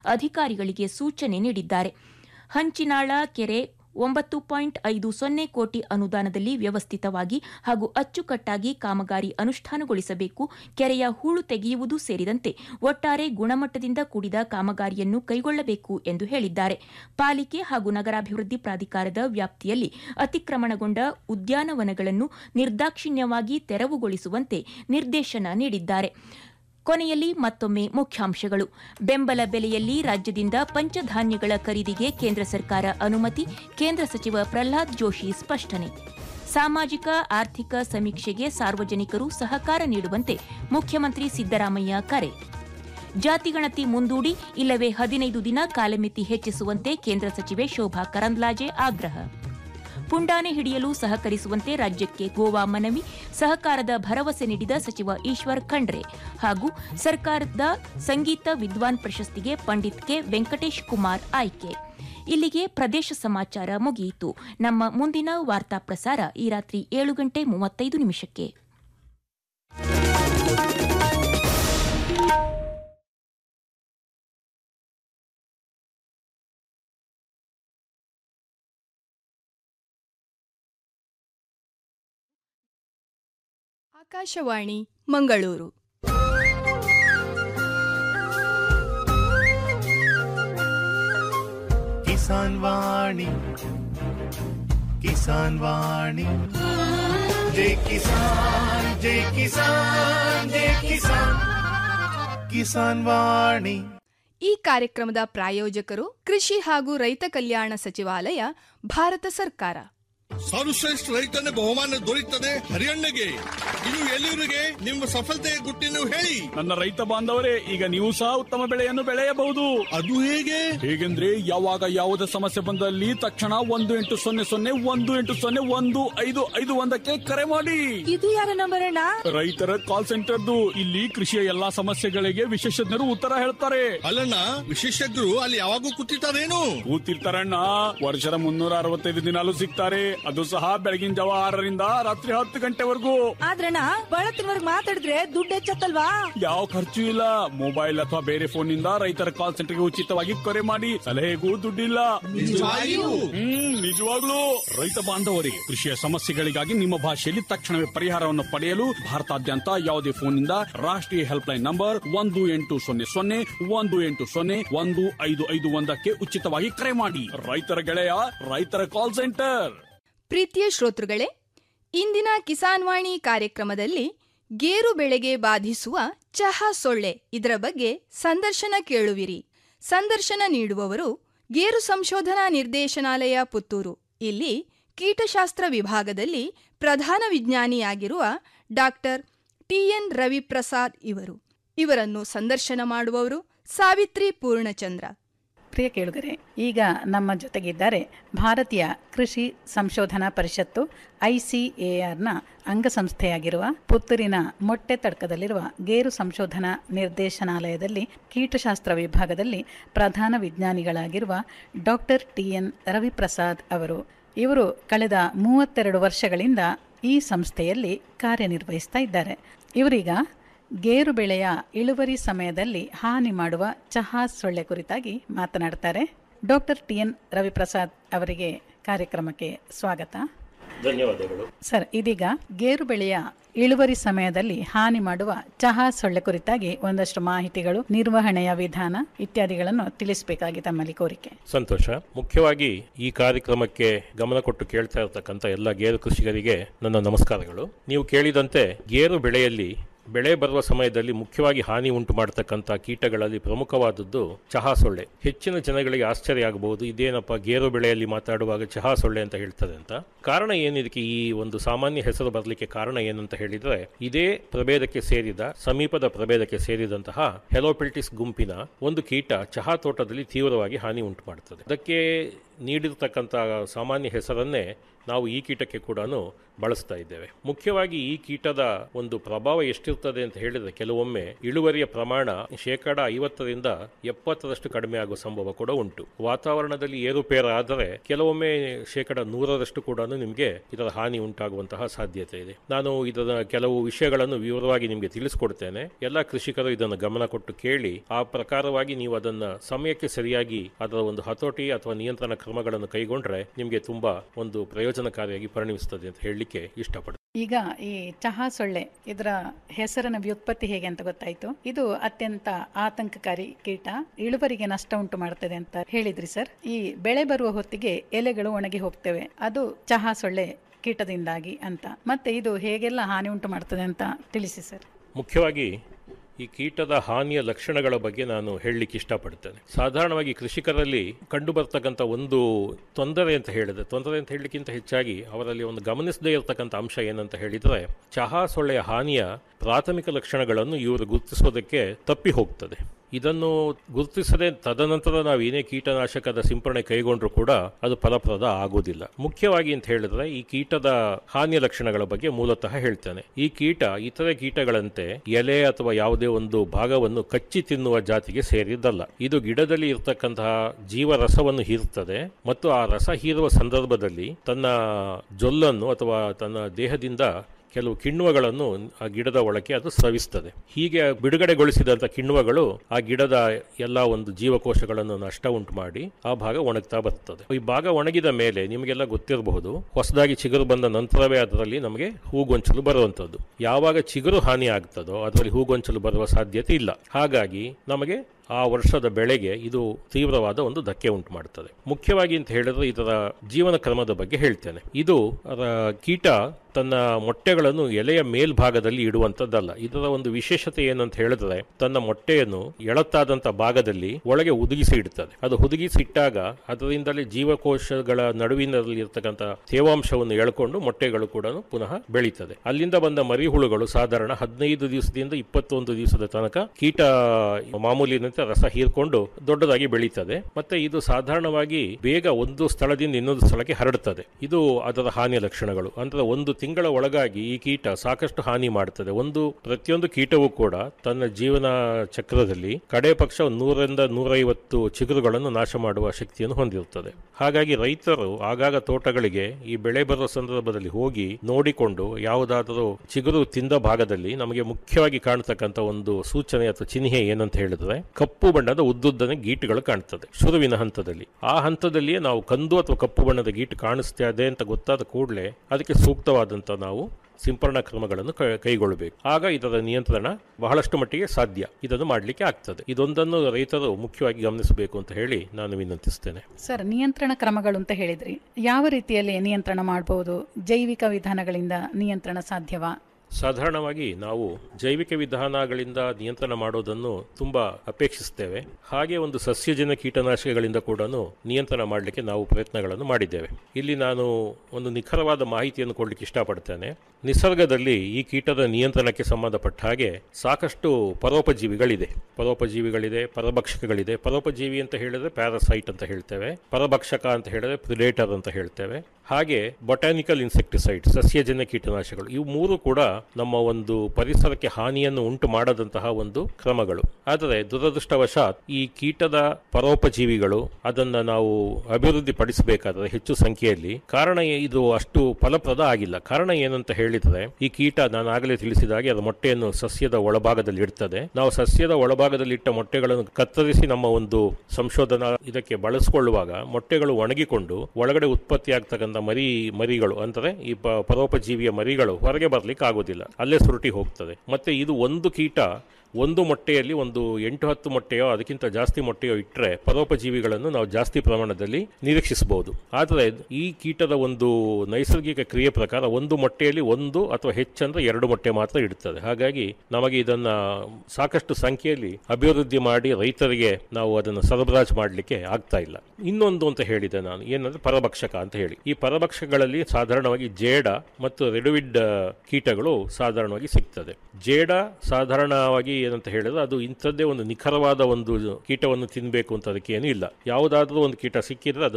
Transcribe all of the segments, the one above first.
ಅಧಿಕಾರಿಗಳಿಗೆ ಸೂಚನೆ ನೀಡಿದ್ದಾರೆ ಹಂಚಿನಾಳ ಕೆರೆ ಒಂಬತ್ತು ಪಾಯಿಂಟ್ ಐದು ಸೊನ್ನೆ ಕೋಟಿ ಅನುದಾನದಲ್ಲಿ ವ್ಯವಸ್ಥಿತವಾಗಿ ಹಾಗೂ ಅಚ್ಚುಕಟ್ಟಾಗಿ ಕಾಮಗಾರಿ ಅನುಷ್ಠಾನಗೊಳಿಸಬೇಕು ಕೆರೆಯ ಹೂಳು ತೆಗೆಯುವುದು ಸೇರಿದಂತೆ ಒಟ್ಟಾರೆ ಗುಣಮಟ್ಟದಿಂದ ಕೂಡಿದ ಕಾಮಗಾರಿಯನ್ನು ಕೈಗೊಳ್ಳಬೇಕು ಎಂದು ಹೇಳಿದ್ದಾರೆ ಪಾಲಿಕೆ ಹಾಗೂ ನಗರಾಭಿವೃದ್ಧಿ ಪ್ರಾಧಿಕಾರದ ವ್ಯಾಪ್ತಿಯಲ್ಲಿ ಅತಿಕ್ರಮಣಗೊಂಡ ಉದ್ಯಾನವನಗಳನ್ನು ನಿರ್ದಾಕ್ಷಿಣ್ಯವಾಗಿ ತೆರವುಗೊಳಿಸುವಂತೆ ನಿರ್ದೇಶನ ನೀಡಿದ್ದಾರೆ ಕೊನೆಯಲ್ಲಿ ಮತ್ತೊಮ್ಮೆ ಮುಖ್ಯಾಂಶಗಳು ಬೆಂಬಲ ಬೆಲೆಯಲ್ಲಿ ರಾಜ್ಯದಿಂದ ಪಂಚಧಾನ್ಯಗಳ ಖರೀದಿಗೆ ಕೇಂದ್ರ ಸರ್ಕಾರ ಅನುಮತಿ ಕೇಂದ್ರ ಸಚಿವ ಪ್ರಹ್ಲಾದ್ ಜೋಶಿ ಸ್ಪಷ್ಟನೆ ಸಾಮಾಜಿಕ ಆರ್ಥಿಕ ಸಮೀಕ್ಷೆಗೆ ಸಾರ್ವಜನಿಕರು ಸಹಕಾರ ನೀಡುವಂತೆ ಮುಖ್ಯಮಂತ್ರಿ ಸಿದ್ದರಾಮಯ್ಯ ಕರೆ ಜಾತಿಗಣತಿ ಮುಂದೂಡಿ ಇಲ್ಲವೇ ಹದಿನೈದು ದಿನ ಕಾಲಮಿತಿ ಹೆಚ್ಚಿಸುವಂತೆ ಕೇಂದ್ರ ಸಚಿವೆ ಶೋಭಾ ಕರಂದ್ಲಾಜೆ ಆಗ್ರಹ ಪುಂಡಾನೆ ಹಿಡಿಯಲು ಸಹಕರಿಸುವಂತೆ ರಾಜ್ಯಕ್ಕೆ ಗೋವಾ ಮನವಿ ಸಹಕಾರದ ಭರವಸೆ ನೀಡಿದ ಸಚಿವ ಈಶ್ವರ್ ಖಂಡ್ರೆ ಹಾಗೂ ಸರ್ಕಾರದ ಸಂಗೀತ ವಿದ್ವಾನ್ ಪ್ರಶಸ್ತಿಗೆ ಪಂಡಿತ್ ಕೆ ವೆಂಕಟೇಶ್ ಕುಮಾರ್ ಆಯ್ಕೆ ಇಲ್ಲಿಗೆ ಪ್ರದೇಶ ಸಮಾಚಾರ ಮುಗಿಯಿತು ನಮ್ಮ ಮುಂದಿನ ವಾರ್ತಾ ಪ್ರಸಾರ ಈ ರಾತ್ರಿ ಏಳು ಗಂಟೆ ಮೂವತ್ತೈದು ನಿಮಿಷಕ್ಕೆ ಆಕಾಶವಾಣಿ ಮಂಗಳೂರು ಕಿಸಾನ್ ವಾಣಿ ಕಿಸಾನ್ ವಾಣಿ ಜೈ ಕಿಸಾನ್ ಜೈ ಕಿಸಾನ್ ಜೈ ಕಿಸಾನ್ ಕಿಸಾನ್ ವಾಣಿ ಈ ಕಾರ್ಯಕ್ರಮದ ಪ್ರಾಯೋಜಕರು ಕೃಷಿ ಹಾಗೂ ರೈತ ಕಲ್ಯಾಣ ಸಚಿವಾಲಯ ಭಾರತ ಸರ್ಕಾರ ಸರ್ವಶ್ರೇಷ್ಠ ರೈತನ ಬಹುಮಾನ ದೊರೆಯುತ್ತದೆ ಹರಿಯಣ್ಣಗೆ ಇದು ಎಲ್ಲಿವರಿಗೆ ನಿಮ್ಮ ಸಫಲತೆಯ ಗುಟ್ಟಿನ ಹೇಳಿ ನನ್ನ ರೈತ ಬಾಂಧವರೇ ಈಗ ನೀವು ಸಹ ಉತ್ತಮ ಬೆಳೆಯನ್ನು ಬೆಳೆಯಬಹುದು ಅದು ಹೇಗೆ ಹೇಗೆಂದ್ರೆ ಯಾವಾಗ ಯಾವುದೇ ಸಮಸ್ಯೆ ಬಂದಲ್ಲಿ ತಕ್ಷಣ ಒಂದು ಎಂಟು ಸೊನ್ನೆ ಸೊನ್ನೆ ಒಂದು ಎಂಟು ಸೊನ್ನೆ ಒಂದು ಐದು ಐದು ಒಂದಕ್ಕೆ ಕರೆ ಮಾಡಿ ಇದು ಯಾರ ನಂಬರ್ ಅಣ್ಣ ರೈತರ ಕಾಲ್ ಸೆಂಟರ್ದು ಇಲ್ಲಿ ಕೃಷಿಯ ಎಲ್ಲಾ ಸಮಸ್ಯೆಗಳಿಗೆ ವಿಶೇಷಜ್ಞರು ಉತ್ತರ ಹೇಳ್ತಾರೆ ಅಲ್ಲಣ್ಣ ವಿಶೇಷಜ್ಞರು ಅಲ್ಲಿ ಯಾವಾಗೂ ಕೂತಿರ್ತಾರೇನು ಕೂತಿರ್ತಾರಣ್ಣ ವರ್ಷದ ಮುನ್ನೂರ ಅರವತ್ತೈದು ದಿನಾಲು ಸಿಗ್ತಾರೆ ಅದು ಸಹ ಬೆಳಗಿನ ಜಾವ ಆರರಿಂದ ರಾತ್ರಿ ಹತ್ತು ಗಂಟೆವರೆಗೂ ಆದ್ರಣ್ಣ ಬಳತ್ತಿನವರ್ಗ್ ಮಾತಾಡಿದ್ರೆ ದುಡ್ಡು ಹೆಚ್ಚತ್ತಲ್ವಾ ಯಾವ ಖರ್ಚು ಇಲ್ಲ ಮೊಬೈಲ್ ಅಥವಾ ಬೇರೆ ಫೋನ್ ನಿಂದ ರೈತರ ಕಾಲ್ ಸೆಂಟರ್ಗೆ ಉಚಿತವಾಗಿ ಕರೆ ಮಾಡಿ ಸಲಹೆಗೂ ದುಡ್ಡಿಲ್ಲ ನಿಜವಾಗಿಯೂ? ಹ್ಮ್ ನಿಜವಾಗ್ಲೂ ರೈತ ಬಾಂಧವರೇ ಕೃಷಿಯ ಸಮಸ್ಯೆಗಳಿಗಾಗಿ ನಿಮ್ಮ ಭಾಷೆಯಲ್ಲಿ ತಕ್ಷಣವೇ ಪರಿಹಾರವನ್ನು ಪಡೆಯಲು ಭಾರತಾದ್ಯಂತ ಯಾವುದೇ ಫೋನ್ ನಿಂದ ರಾಷ್ಟ್ರೀಯ ಹೆಲ್ಪ್ ಲೈನ್ ನಂಬರ್ ಒಂದು ಎಂಟು ಸೊನ್ನೆ ಸೊನ್ನೆ ಒಂದು ಎಂಟು ಸೊನ್ನೆ ಒಂದು ಐದು ಐದು ಒಂದಕ್ಕೆ ಉಚಿತವಾಗಿ ಕರೆ ಮಾಡಿ ರೈತರ ಗೆಳೆಯ ರೈತರ ಕಾಲ್ ಸೆಂಟರ್ ಪ್ರೀತಿಯ ಶ್ರೋತೃಗಳೇ ಇಂದಿನ ಕಿಸಾನ್ ವಾಣಿ ಕಾರ್ಯಕ್ರಮದಲ್ಲಿ ಗೇರು ಬೆಳೆಗೆ ಬಾಧಿಸುವ ಚಹಾ ಸೊಳ್ಳೆ ಇದರ ಬಗ್ಗೆ ಸಂದರ್ಶನ ಕೇಳುವಿರಿ ಸಂದರ್ಶನ ನೀಡುವವರು ಗೇರು ಸಂಶೋಧನಾ ನಿರ್ದೇಶನಾಲಯ ಪುತ್ತೂರು ಇಲ್ಲಿ ಕೀಟಶಾಸ್ತ್ರ ವಿಭಾಗದಲ್ಲಿ ಪ್ರಧಾನ ವಿಜ್ಞಾನಿಯಾಗಿರುವ ಡಾಕ್ಟರ್ ಟಿಎನ್ ರವಿಪ್ರಸಾದ್ ಇವರು ಇವರನ್ನು ಸಂದರ್ಶನ ಮಾಡುವವರು ಸಾವಿತ್ರಿ ಪೂರ್ಣಚಂದ್ರ ಪ್ರಿಯ ಕೇಳುಗರೆ ಈಗ ನಮ್ಮ ಜೊತೆಗಿದ್ದಾರೆ ಭಾರತೀಯ ಕೃಷಿ ಸಂಶೋಧನಾ ಪರಿಷತ್ತು ಐಸಿಎಆರ್ನ ಅಂಗಸಂಸ್ಥೆಯಾಗಿರುವ ಪುತ್ತೂರಿನ ಮೊಟ್ಟೆ ತಡ್ಕದಲ್ಲಿರುವ ಗೇರು ಸಂಶೋಧನಾ ನಿರ್ದೇಶನಾಲಯದಲ್ಲಿ ಕೀಟಶಾಸ್ತ್ರ ವಿಭಾಗದಲ್ಲಿ ಪ್ರಧಾನ ವಿಜ್ಞಾನಿಗಳಾಗಿರುವ ಡಾಕ್ಟರ್ ಟಿ ಎನ್ ರವಿಪ್ರಸಾದ್ ಅವರು ಇವರು ಕಳೆದ ಮೂವತ್ತೆರಡು ವರ್ಷಗಳಿಂದ ಈ ಸಂಸ್ಥೆಯಲ್ಲಿ ಕಾರ್ಯನಿರ್ವಹಿಸ್ತಾ ಇದ್ದಾರೆ ಇವರೀಗ ಗೇರು ಬೆಳೆಯ ಇಳುವರಿ ಸಮಯದಲ್ಲಿ ಹಾನಿ ಮಾಡುವ ಚಹಾ ಸೊಳ್ಳೆ ಕುರಿತಾಗಿ ಮಾತನಾಡ್ತಾರೆ ಡಾಕ್ಟರ್ ಟಿ ಎನ್ ರವಿಪ್ರಸಾದ್ ಅವರಿಗೆ ಕಾರ್ಯಕ್ರಮಕ್ಕೆ ಸ್ವಾಗತ ಧನ್ಯವಾದಗಳು ಸರ್ ಇದೀಗ ಗೇರು ಬೆಳೆಯ ಇಳುವರಿ ಸಮಯದಲ್ಲಿ ಹಾನಿ ಮಾಡುವ ಚಹಾ ಸೊಳ್ಳೆ ಕುರಿತಾಗಿ ಒಂದಷ್ಟು ಮಾಹಿತಿಗಳು ನಿರ್ವಹಣೆಯ ವಿಧಾನ ಇತ್ಯಾದಿಗಳನ್ನು ತಿಳಿಸಬೇಕಾಗಿ ತಮ್ಮಲ್ಲಿ ಕೋರಿಕೆ ಸಂತೋಷ ಮುಖ್ಯವಾಗಿ ಈ ಕಾರ್ಯಕ್ರಮಕ್ಕೆ ಗಮನ ಕೊಟ್ಟು ಕೇಳ್ತಾ ಇರತಕ್ಕಂಥ ಎಲ್ಲ ಗೇರು ಕೃಷಿಕರಿಗೆ ನನ್ನ ನಮಸ್ಕಾರಗಳು ನೀವು ಕೇಳಿದಂತೆ ಗೇರು ಬೆಳೆಯಲ್ಲಿ ಬೆಳೆ ಬರುವ ಸಮಯದಲ್ಲಿ ಮುಖ್ಯವಾಗಿ ಹಾನಿ ಉಂಟು ಮಾಡತಕ್ಕಂಥ ಕೀಟಗಳಲ್ಲಿ ಪ್ರಮುಖವಾದದ್ದು ಚಹಾ ಸೊಳ್ಳೆ ಹೆಚ್ಚಿನ ಜನಗಳಿಗೆ ಆಶ್ಚರ್ಯ ಆಗಬಹುದು ಇದೇನಪ್ಪ ಗೇರು ಬೆಳೆಯಲ್ಲಿ ಮಾತಾಡುವಾಗ ಚಹಾ ಸೊಳ್ಳೆ ಅಂತ ಹೇಳ್ತದೆ ಅಂತ ಕಾರಣ ಏನಿದಕ್ಕೆ ಈ ಒಂದು ಸಾಮಾನ್ಯ ಹೆಸರು ಬರಲಿಕ್ಕೆ ಕಾರಣ ಏನಂತ ಹೇಳಿದ್ರೆ ಇದೇ ಪ್ರಭೇದಕ್ಕೆ ಸೇರಿದ ಸಮೀಪದ ಪ್ರಭೇದಕ್ಕೆ ಸೇರಿದಂತಹ ಹೆಲೋಪಿಲ್ಟಿಸ್ ಗುಂಪಿನ ಒಂದು ಕೀಟ ಚಹಾ ತೋಟದಲ್ಲಿ ತೀವ್ರವಾಗಿ ಹಾನಿ ಉಂಟು ಮಾಡುತ್ತದೆ ಅದಕ್ಕೆ ನೀಡಿರ್ತಕ್ಕಂಥ ಸಾಮಾನ್ಯ ಹೆಸರನ್ನೇ ನಾವು ಈ ಕೀಟಕ್ಕೆ ಕೂಡ ಬಳಸ್ತಾ ಇದ್ದೇವೆ ಮುಖ್ಯವಾಗಿ ಈ ಕೀಟದ ಒಂದು ಪ್ರಭಾವ ಎಷ್ಟಿರ್ತದೆ ಅಂತ ಹೇಳಿದ್ರೆ ಕೆಲವೊಮ್ಮೆ ಇಳುವರಿಯ ಪ್ರಮಾಣ ಶೇಕಡ ಐವತ್ತರಿಂದ ಎಪ್ಪತ್ತರಷ್ಟು ಕಡಿಮೆ ಆಗುವ ಸಂಭವ ಕೂಡ ಉಂಟು ವಾತಾವರಣದಲ್ಲಿ ಏರುಪೇರು ಆದರೆ ಕೆಲವೊಮ್ಮೆ ಶೇಕಡ ನೂರರಷ್ಟು ಕೂಡ ನಿಮಗೆ ಇದರ ಹಾನಿ ಉಂಟಾಗುವಂತಹ ಸಾಧ್ಯತೆ ಇದೆ ನಾನು ಇದರ ಕೆಲವು ವಿಷಯಗಳನ್ನು ವಿವರವಾಗಿ ನಿಮಗೆ ತಿಳಿಸ್ಕೊಡ್ತೇನೆ ಎಲ್ಲ ಕೃಷಿಕರು ಇದನ್ನು ಗಮನ ಕೊಟ್ಟು ಕೇಳಿ ಆ ಪ್ರಕಾರವಾಗಿ ನೀವು ಅದನ್ನ ಸಮಯಕ್ಕೆ ಸರಿಯಾಗಿ ಅದರ ಒಂದು ಹತೋಟಿ ಅಥವಾ ನಿಯಂತ್ರಣ ಕ್ರಮಗಳನ್ನು ಕೈಗೊಂಡ್ರೆ ನಿಮಗೆ ತುಂಬಾ ಒಂದು ಪ್ರಯೋಜನಕಾರಿಯಾಗಿ ಪರಿಣಮಿಸುತ್ತದೆ ಅಂತ ಹೇಳಲಿಕ್ಕೆ ಇಷ್ಟಪಡ್ತೀನಿ ಈಗ ಈ ಚಹಾ ಸೊಳ್ಳೆ ಇದರ ಹೆಸರಿನ ವ್ಯುತ್ಪತ್ತಿ ಹೇಗೆ ಅಂತ ಗೊತ್ತಾಯ್ತು ಇದು ಅತ್ಯಂತ ಆತಂಕಕಾರಿ ಕೀಟ ಇಳುವರಿಗೆ ನಷ್ಟ ಉಂಟು ಮಾಡ್ತದೆ ಅಂತ ಹೇಳಿದ್ರಿ ಸರ್ ಈ ಬೆಳೆ ಬರುವ ಹೊತ್ತಿಗೆ ಎಲೆಗಳು ಒಣಗಿ ಹೋಗ್ತವೆ ಅದು ಚಹಾ ಸೊಳ್ಳೆ ಕೀಟದಿಂದಾಗಿ ಅಂತ ಮತ್ತೆ ಇದು ಹೇಗೆಲ್ಲ ಹಾನಿ ಉಂಟು ಮಾಡ್ತದೆ ಅಂತ ತಿಳಿಸಿ ಸರ್ ಮುಖ್ಯವಾಗಿ ಈ ಕೀಟದ ಹಾನಿಯ ಲಕ್ಷಣಗಳ ಬಗ್ಗೆ ನಾನು ಹೇಳಲಿಕ್ಕೆ ಇಷ್ಟಪಡ್ತೇನೆ ಸಾಧಾರಣವಾಗಿ ಕೃಷಿಕರಲ್ಲಿ ಕಂಡು ಬರ್ತಕ್ಕಂಥ ಒಂದು ತೊಂದರೆ ಅಂತ ಹೇಳಿದ್ರೆ ತೊಂದರೆ ಅಂತ ಹೇಳಲಿಕ್ಕಿಂತ ಹೆಚ್ಚಾಗಿ ಅವರಲ್ಲಿ ಒಂದು ಗಮನಿಸದೇ ಇರತಕ್ಕಂಥ ಅಂಶ ಏನಂತ ಹೇಳಿದರೆ ಚಹಾ ಸೊಳ್ಳೆಯ ಹಾನಿಯ ಪ್ರಾಥಮಿಕ ಲಕ್ಷಣಗಳನ್ನು ಇವರು ಗುರುತಿಸೋದಕ್ಕೆ ತಪ್ಪಿ ಹೋಗ್ತದೆ ಇದನ್ನು ಗುರುತಿಸದೆ ತದನಂತರ ನಾವು ಏನೇ ಕೀಟನಾಶಕದ ಸಿಂಪರಣೆ ಕೈಗೊಂಡ್ರೂ ಕೂಡ ಅದು ಫಲಪ್ರದ ಆಗುವುದಿಲ್ಲ ಮುಖ್ಯವಾಗಿ ಅಂತ ಹೇಳಿದ್ರೆ ಈ ಕೀಟದ ಹಾನಿಯ ಲಕ್ಷಣಗಳ ಬಗ್ಗೆ ಮೂಲತಃ ಹೇಳ್ತೇನೆ ಈ ಕೀಟ ಇತರೆ ಕೀಟಗಳಂತೆ ಎಲೆ ಅಥವಾ ಯಾವುದೇ ಒಂದು ಭಾಗವನ್ನು ಕಚ್ಚಿ ತಿನ್ನುವ ಜಾತಿಗೆ ಸೇರಿದ್ದಲ್ಲ ಇದು ಗಿಡದಲ್ಲಿ ಇರತಕ್ಕಂತಹ ಜೀವರಸವನ್ನು ಹೀರುತ್ತದೆ ಮತ್ತು ಆ ರಸ ಹೀರುವ ಸಂದರ್ಭದಲ್ಲಿ ತನ್ನ ಜೊಲ್ಲನ್ನು ಅಥವಾ ತನ್ನ ದೇಹದಿಂದ ಕೆಲವು ಕಿಣ್ವಗಳನ್ನು ಆ ಗಿಡದ ಒಳಗೆ ಅದು ಸ್ರವಿಸ್ತದೆ ಹೀಗೆ ಬಿಡುಗಡೆಗೊಳಿಸಿದಂಥ ಕಿಣ್ವಗಳು ಆ ಗಿಡದ ಎಲ್ಲ ಒಂದು ಜೀವಕೋಶಗಳನ್ನು ನಷ್ಟ ಉಂಟು ಮಾಡಿ ಆ ಭಾಗ ಒಣಗ್ತಾ ಬರ್ತದೆ ಈ ಭಾಗ ಒಣಗಿದ ಮೇಲೆ ನಿಮಗೆಲ್ಲ ಗೊತ್ತಿರಬಹುದು ಹೊಸದಾಗಿ ಚಿಗುರು ಬಂದ ನಂತರವೇ ಅದರಲ್ಲಿ ನಮಗೆ ಹೂಗೊಂಚಲು ಬರುವಂಥದ್ದು ಯಾವಾಗ ಚಿಗುರು ಹಾನಿ ಆಗ್ತದೋ ಅದರಲ್ಲಿ ಹೂಗೊಂಚಲು ಬರುವ ಸಾಧ್ಯತೆ ಇಲ್ಲ ಹಾಗಾಗಿ ನಮಗೆ ಆ ವರ್ಷದ ಬೆಳೆಗೆ ಇದು ತೀವ್ರವಾದ ಒಂದು ಧಕ್ಕೆ ಉಂಟು ಮಾಡ್ತದೆ ಮುಖ್ಯವಾಗಿ ಅಂತ ಹೇಳಿದ್ರೆ ಇದರ ಜೀವನ ಕ್ರಮದ ಬಗ್ಗೆ ಹೇಳ್ತೇನೆ ಇದು ಅದರ ಕೀಟ ತನ್ನ ಮೊಟ್ಟೆಗಳನ್ನು ಎಲೆಯ ಮೇಲ್ಭಾಗದಲ್ಲಿ ಇಡುವಂಥದ್ದಲ್ಲ ಇದರ ಒಂದು ವಿಶೇಷತೆ ಏನಂತ ಹೇಳಿದ್ರೆ ತನ್ನ ಮೊಟ್ಟೆಯನ್ನು ಎಳತ್ತಾದಂಥ ಭಾಗದಲ್ಲಿ ಒಳಗೆ ಹುದುಗಿಸಿ ಇಡ್ತದೆ ಅದು ಹುದುಗಿಸಿ ಇಟ್ಟಾಗ ಅದರಿಂದಲೇ ಜೀವಕೋಶಗಳ ನಡುವಿನಲ್ಲಿ ಇರ್ತಕ್ಕಂಥ ತೇವಾಂಶವನ್ನು ಎಳ್ಕೊಂಡು ಮೊಟ್ಟೆಗಳು ಕೂಡ ಪುನಃ ಬೆಳೀತದೆ ಅಲ್ಲಿಂದ ಬಂದ ಮರಿಹುಳುಗಳು ಸಾಧಾರಣ ಹದಿನೈದು ದಿವಸದಿಂದ ಇಪ್ಪತ್ತೊಂದು ದಿವಸದ ತನಕ ಕೀಟ ಮಾಮೂಲಿನಂತೆ ರಸ ಹೀರ್ಕೊಂಡು ದೊಡ್ಡದಾಗಿ ಬೆಳೀತದೆ ಮತ್ತೆ ಇದು ಸಾಧಾರಣವಾಗಿ ಬೇಗ ಒಂದು ಸ್ಥಳದಿಂದ ಇನ್ನೊಂದು ಸ್ಥಳಕ್ಕೆ ಹರಡುತ್ತದೆ ಇದು ಅದರ ಹಾನಿಯ ಲಕ್ಷಣಗಳು ಅಂದ್ರೆ ಒಂದು ತಿಂಗಳ ಒಳಗಾಗಿ ಈ ಕೀಟ ಸಾಕಷ್ಟು ಹಾನಿ ಮಾಡುತ್ತದೆ ಒಂದು ಪ್ರತಿಯೊಂದು ಕೀಟವೂ ಕೂಡ ತನ್ನ ಜೀವನ ಚಕ್ರದಲ್ಲಿ ಕಡೆ ಪಕ್ಷ ನೂರರಿಂದ ನೂರೈವತ್ತು ಚಿಗುರುಗಳನ್ನು ನಾಶ ಮಾಡುವ ಶಕ್ತಿಯನ್ನು ಹೊಂದಿರುತ್ತದೆ ಹಾಗಾಗಿ ರೈತರು ಆಗಾಗ ತೋಟಗಳಿಗೆ ಈ ಬೆಳೆ ಬರುವ ಸಂದರ್ಭದಲ್ಲಿ ಹೋಗಿ ನೋಡಿಕೊಂಡು ಯಾವುದಾದರೂ ಚಿಗುರು ತಿಂದ ಭಾಗದಲ್ಲಿ ನಮಗೆ ಮುಖ್ಯವಾಗಿ ಕಾಣತಕ್ಕಂಥ ಒಂದು ಸೂಚನೆ ಅಥವಾ ಚಿಹ್ನೆ ಏನಂತ ಹೇಳಿದ್ರೆ ಕಪ್ಪು ಬಣ್ಣದ ಉದ್ದುದ್ದನೆ ಗೀಟುಗಳು ಕಾಣ್ತದೆ ಶುರುವಿನ ಹಂತದಲ್ಲಿ ಆ ಹಂತದಲ್ಲಿಯೇ ನಾವು ಕಂದು ಅಥವಾ ಕಪ್ಪು ಬಣ್ಣದ ಗೀಟು ಕಾಣಿಸ್ತಾ ಇದೆ ಅಂತ ಗೊತ್ತಾದ ಕೂಡಲೇ ಅದಕ್ಕೆ ಸೂಕ್ತವಾದಂಥ ನಾವು ಸಿಂಪರಣಾ ಕ್ರಮಗಳನ್ನು ಕೈ- ಕೈಗೊಳ್ಳಬೇಕು ಆಗ ಇದರ ನಿಯಂತ್ರಣ ಬಹಳಷ್ಟು ಮಟ್ಟಿಗೆ ಸಾಧ್ಯ ಇದನ್ನು ಮಾಡಲಿಕ್ಕೆ ಆಗ್ತದೆ ಇದೊಂದನ್ನು ರೈತರು ಮುಖ್ಯವಾಗಿ ಗಮನಿಸಬೇಕು ಅಂತ ಹೇಳಿ ನಾನು ವಿನಂತಿಸ್ತೇನೆ ಸರ್ ನಿಯಂತ್ರಣ ಕ್ರಮಗಳು ಅಂತ ಹೇಳಿದ್ರಿ ಯಾವ ರೀತಿಯಲ್ಲಿ ನಿಯಂತ್ರಣ ಮಾಡಬಹುದು ಜೈವಿಕ ವಿಧಾನಗಳಿಂದ ನಿಯಂತ್ರಣ ಸಾಧ್ಯವಾ ಸಾಧಾರಣವಾಗಿ ನಾವು ಜೈವಿಕ ವಿಧಾನಗಳಿಂದ ನಿಯಂತ್ರಣ ಮಾಡೋದನ್ನು ತುಂಬಾ ಅಪೇಕ್ಷಿಸ್ತೇವೆ ಹಾಗೆ ಒಂದು ಸಸ್ಯಜನ್ಯ ಕೀಟನಾಶಕಗಳಿಂದ ಕೂಡ ನಿಯಂತ್ರಣ ಮಾಡಲಿಕ್ಕೆ ನಾವು ಪ್ರಯತ್ನಗಳನ್ನು ಮಾಡಿದ್ದೇವೆ ಇಲ್ಲಿ ನಾನು ಒಂದು ನಿಖರವಾದ ಮಾಹಿತಿಯನ್ನು ಕೊಡಲಿಕ್ಕೆ ಇಷ್ಟಪಡ್ತೇನೆ ನಿಸರ್ಗದಲ್ಲಿ ಈ ಕೀಟದ ನಿಯಂತ್ರಣಕ್ಕೆ ಸಂಬಂಧಪಟ್ಟ ಹಾಗೆ ಸಾಕಷ್ಟು ಪರೋಪಜೀವಿಗಳಿದೆ ಪರೋಪಜೀವಿಗಳಿದೆ ಪರಭಕ್ಷಕಗಳಿದೆ ಪರೋಪಜೀವಿ ಅಂತ ಹೇಳಿದ್ರೆ ಪ್ಯಾರಾಸೈಟ್ ಅಂತ ಹೇಳ್ತೇವೆ ಪರಭಕ್ಷಕ ಅಂತ ಹೇಳಿದ್ರೆ ಪ್ರಿಡೇಟರ್ ಅಂತ ಹೇಳ್ತೇವೆ ಹಾಗೆ ಬೊಟಾನಿಕಲ್ ಇನ್ಸೆಕ್ಟಿಸೈಡ್ ಸಸ್ಯಜನ್ಯ ಕೀಟನಾಶಕಗಳು ಇವು ಮೂರು ಕೂಡ ನಮ್ಮ ಒಂದು ಪರಿಸರಕ್ಕೆ ಹಾನಿಯನ್ನು ಉಂಟು ಮಾಡದಂತಹ ಒಂದು ಕ್ರಮಗಳು ಆದರೆ ದುರದೃಷ್ಟವಶಾತ್ ಈ ಕೀಟದ ಪರೋಪಜೀವಿಗಳು ಅದನ್ನ ನಾವು ಅಭಿವೃದ್ಧಿ ಪಡಿಸಬೇಕಾದ್ರೆ ಹೆಚ್ಚು ಸಂಖ್ಯೆಯಲ್ಲಿ ಕಾರಣ ಏ- ಇದು ಅಷ್ಟು ಫಲಪ್ರದ ಆಗಿಲ್ಲ ಕಾರಣ ಏನಂತ ಹೇಳಿದ್ರೆ ಈ ಕೀಟ ನಾನು ಆಗಲೇ ತಿಳಿಸಿದ ಹಾಗೆ ಅದು ಮೊಟ್ಟೆಯನ್ನು ಸಸ್ಯದ ಒಳಭಾಗದಲ್ಲಿ ಇಡ್ತದೆ ನಾವು ಸಸ್ಯದ ಒಳಭಾಗದಲ್ಲಿ ಇಟ್ಟ ಮೊಟ್ಟೆಗಳನ್ನು ಕತ್ತರಿಸಿ ನಮ್ಮ ಒಂದು ಸಂಶೋಧನಾ ಇದಕ್ಕೆ ಬಳಸಿಕೊಳ್ಳುವಾಗ ಮೊಟ್ಟೆಗಳು ಒಣಗಿಕೊಂಡು ಒಳಗಡೆ ಉತ್ಪತ್ತಿ ಆಗ್ತಕ್ಕಂಥ ಮರಿ ಮರಿಗಳು ಅಂದರೆ ಈ ಪ- ಪರೋಪಜೀವಿಯ ಮರಿಗಳು ಹೊರಗೆ ಬರ್ಲಿಕ್ಕೆ ಆಗೋದಿಲ್ಲ ಅಲ್ಲೇ ಸುರುಟಿ ಹೋಗ್ತದೆ ಮತ್ತೆ ಇದು ಒಂದು ಕೀಟ ಒಂದು ಮೊಟ್ಟೆಯಲ್ಲಿ ಒಂದು ಎಂಟು ಹತ್ತು ಮೊಟ್ಟೆಯೋ ಅದಕ್ಕಿಂತ ಜಾಸ್ತಿ ಮೊಟ್ಟೆಯೋ ಇಟ್ಟರೆ ಪರೋಪಜೀವಿಗಳನ್ನು ನಾವು ಜಾಸ್ತಿ ಪ್ರಮಾಣದಲ್ಲಿ ನಿರೀಕ್ಷಿಸಬಹುದು ಆದರೆ ಈ ಕೀಟದ ಒಂದು ನೈಸರ್ಗಿಕ ಕ್ರಿಯೆ ಪ್ರಕಾರ ಒಂದು ಮೊಟ್ಟೆಯಲ್ಲಿ ಒಂದು ಅಥವಾ ಹೆಚ್ಚಂದ್ರೆ ಎರಡು ಮೊಟ್ಟೆ ಮಾತ್ರ ಇಡುತ್ತದೆ ಹಾಗಾಗಿ ನಮಗೆ ಇದನ್ನ ಸಾಕಷ್ಟು ಸಂಖ್ಯೆಯಲ್ಲಿ ಅಭಿವೃದ್ಧಿ ಮಾಡಿ ರೈತರಿಗೆ ನಾವು ಅದನ್ನು ಸರಬರಾಜು ಮಾಡಲಿಕ್ಕೆ ಆಗ್ತಾ ಇಲ್ಲ ಇನ್ನೊಂದು ಅಂತ ಹೇಳಿದೆ ನಾನು ಏನಂದ್ರೆ ಪರಭಕ್ಷಕ ಅಂತ ಹೇಳಿ ಈ ಪರಭಕ್ಷಕಗಳಲ್ಲಿ ಸಾಧಾರಣವಾಗಿ ಜೇಡ ಮತ್ತು ರೆಡುವಿಡ್ ಕೀಟಗಳು ಸಾಧಾರಣವಾಗಿ ಸಿಗ್ತದೆ ಜೇಡ ಸಾಧಾರಣವಾಗಿ ಏನಂತ ಹೇಳಿದ್ರೆ ಅದು ಇಂಥದ್ದೇ ಒಂದು ನಿಖರವಾದ ಒಂದು ಕೀಟವನ್ನು ತಿನ್ನಬೇಕು ಅಂತ ಅದಕ್ಕೆ ಏನೂ ಇಲ್ಲ ಯಾವುದಾದ್ರೂ ಒಂದು ಕೀಟ ಸಿಕ್ಕಿದ್ರೆ ಅದನ್ನ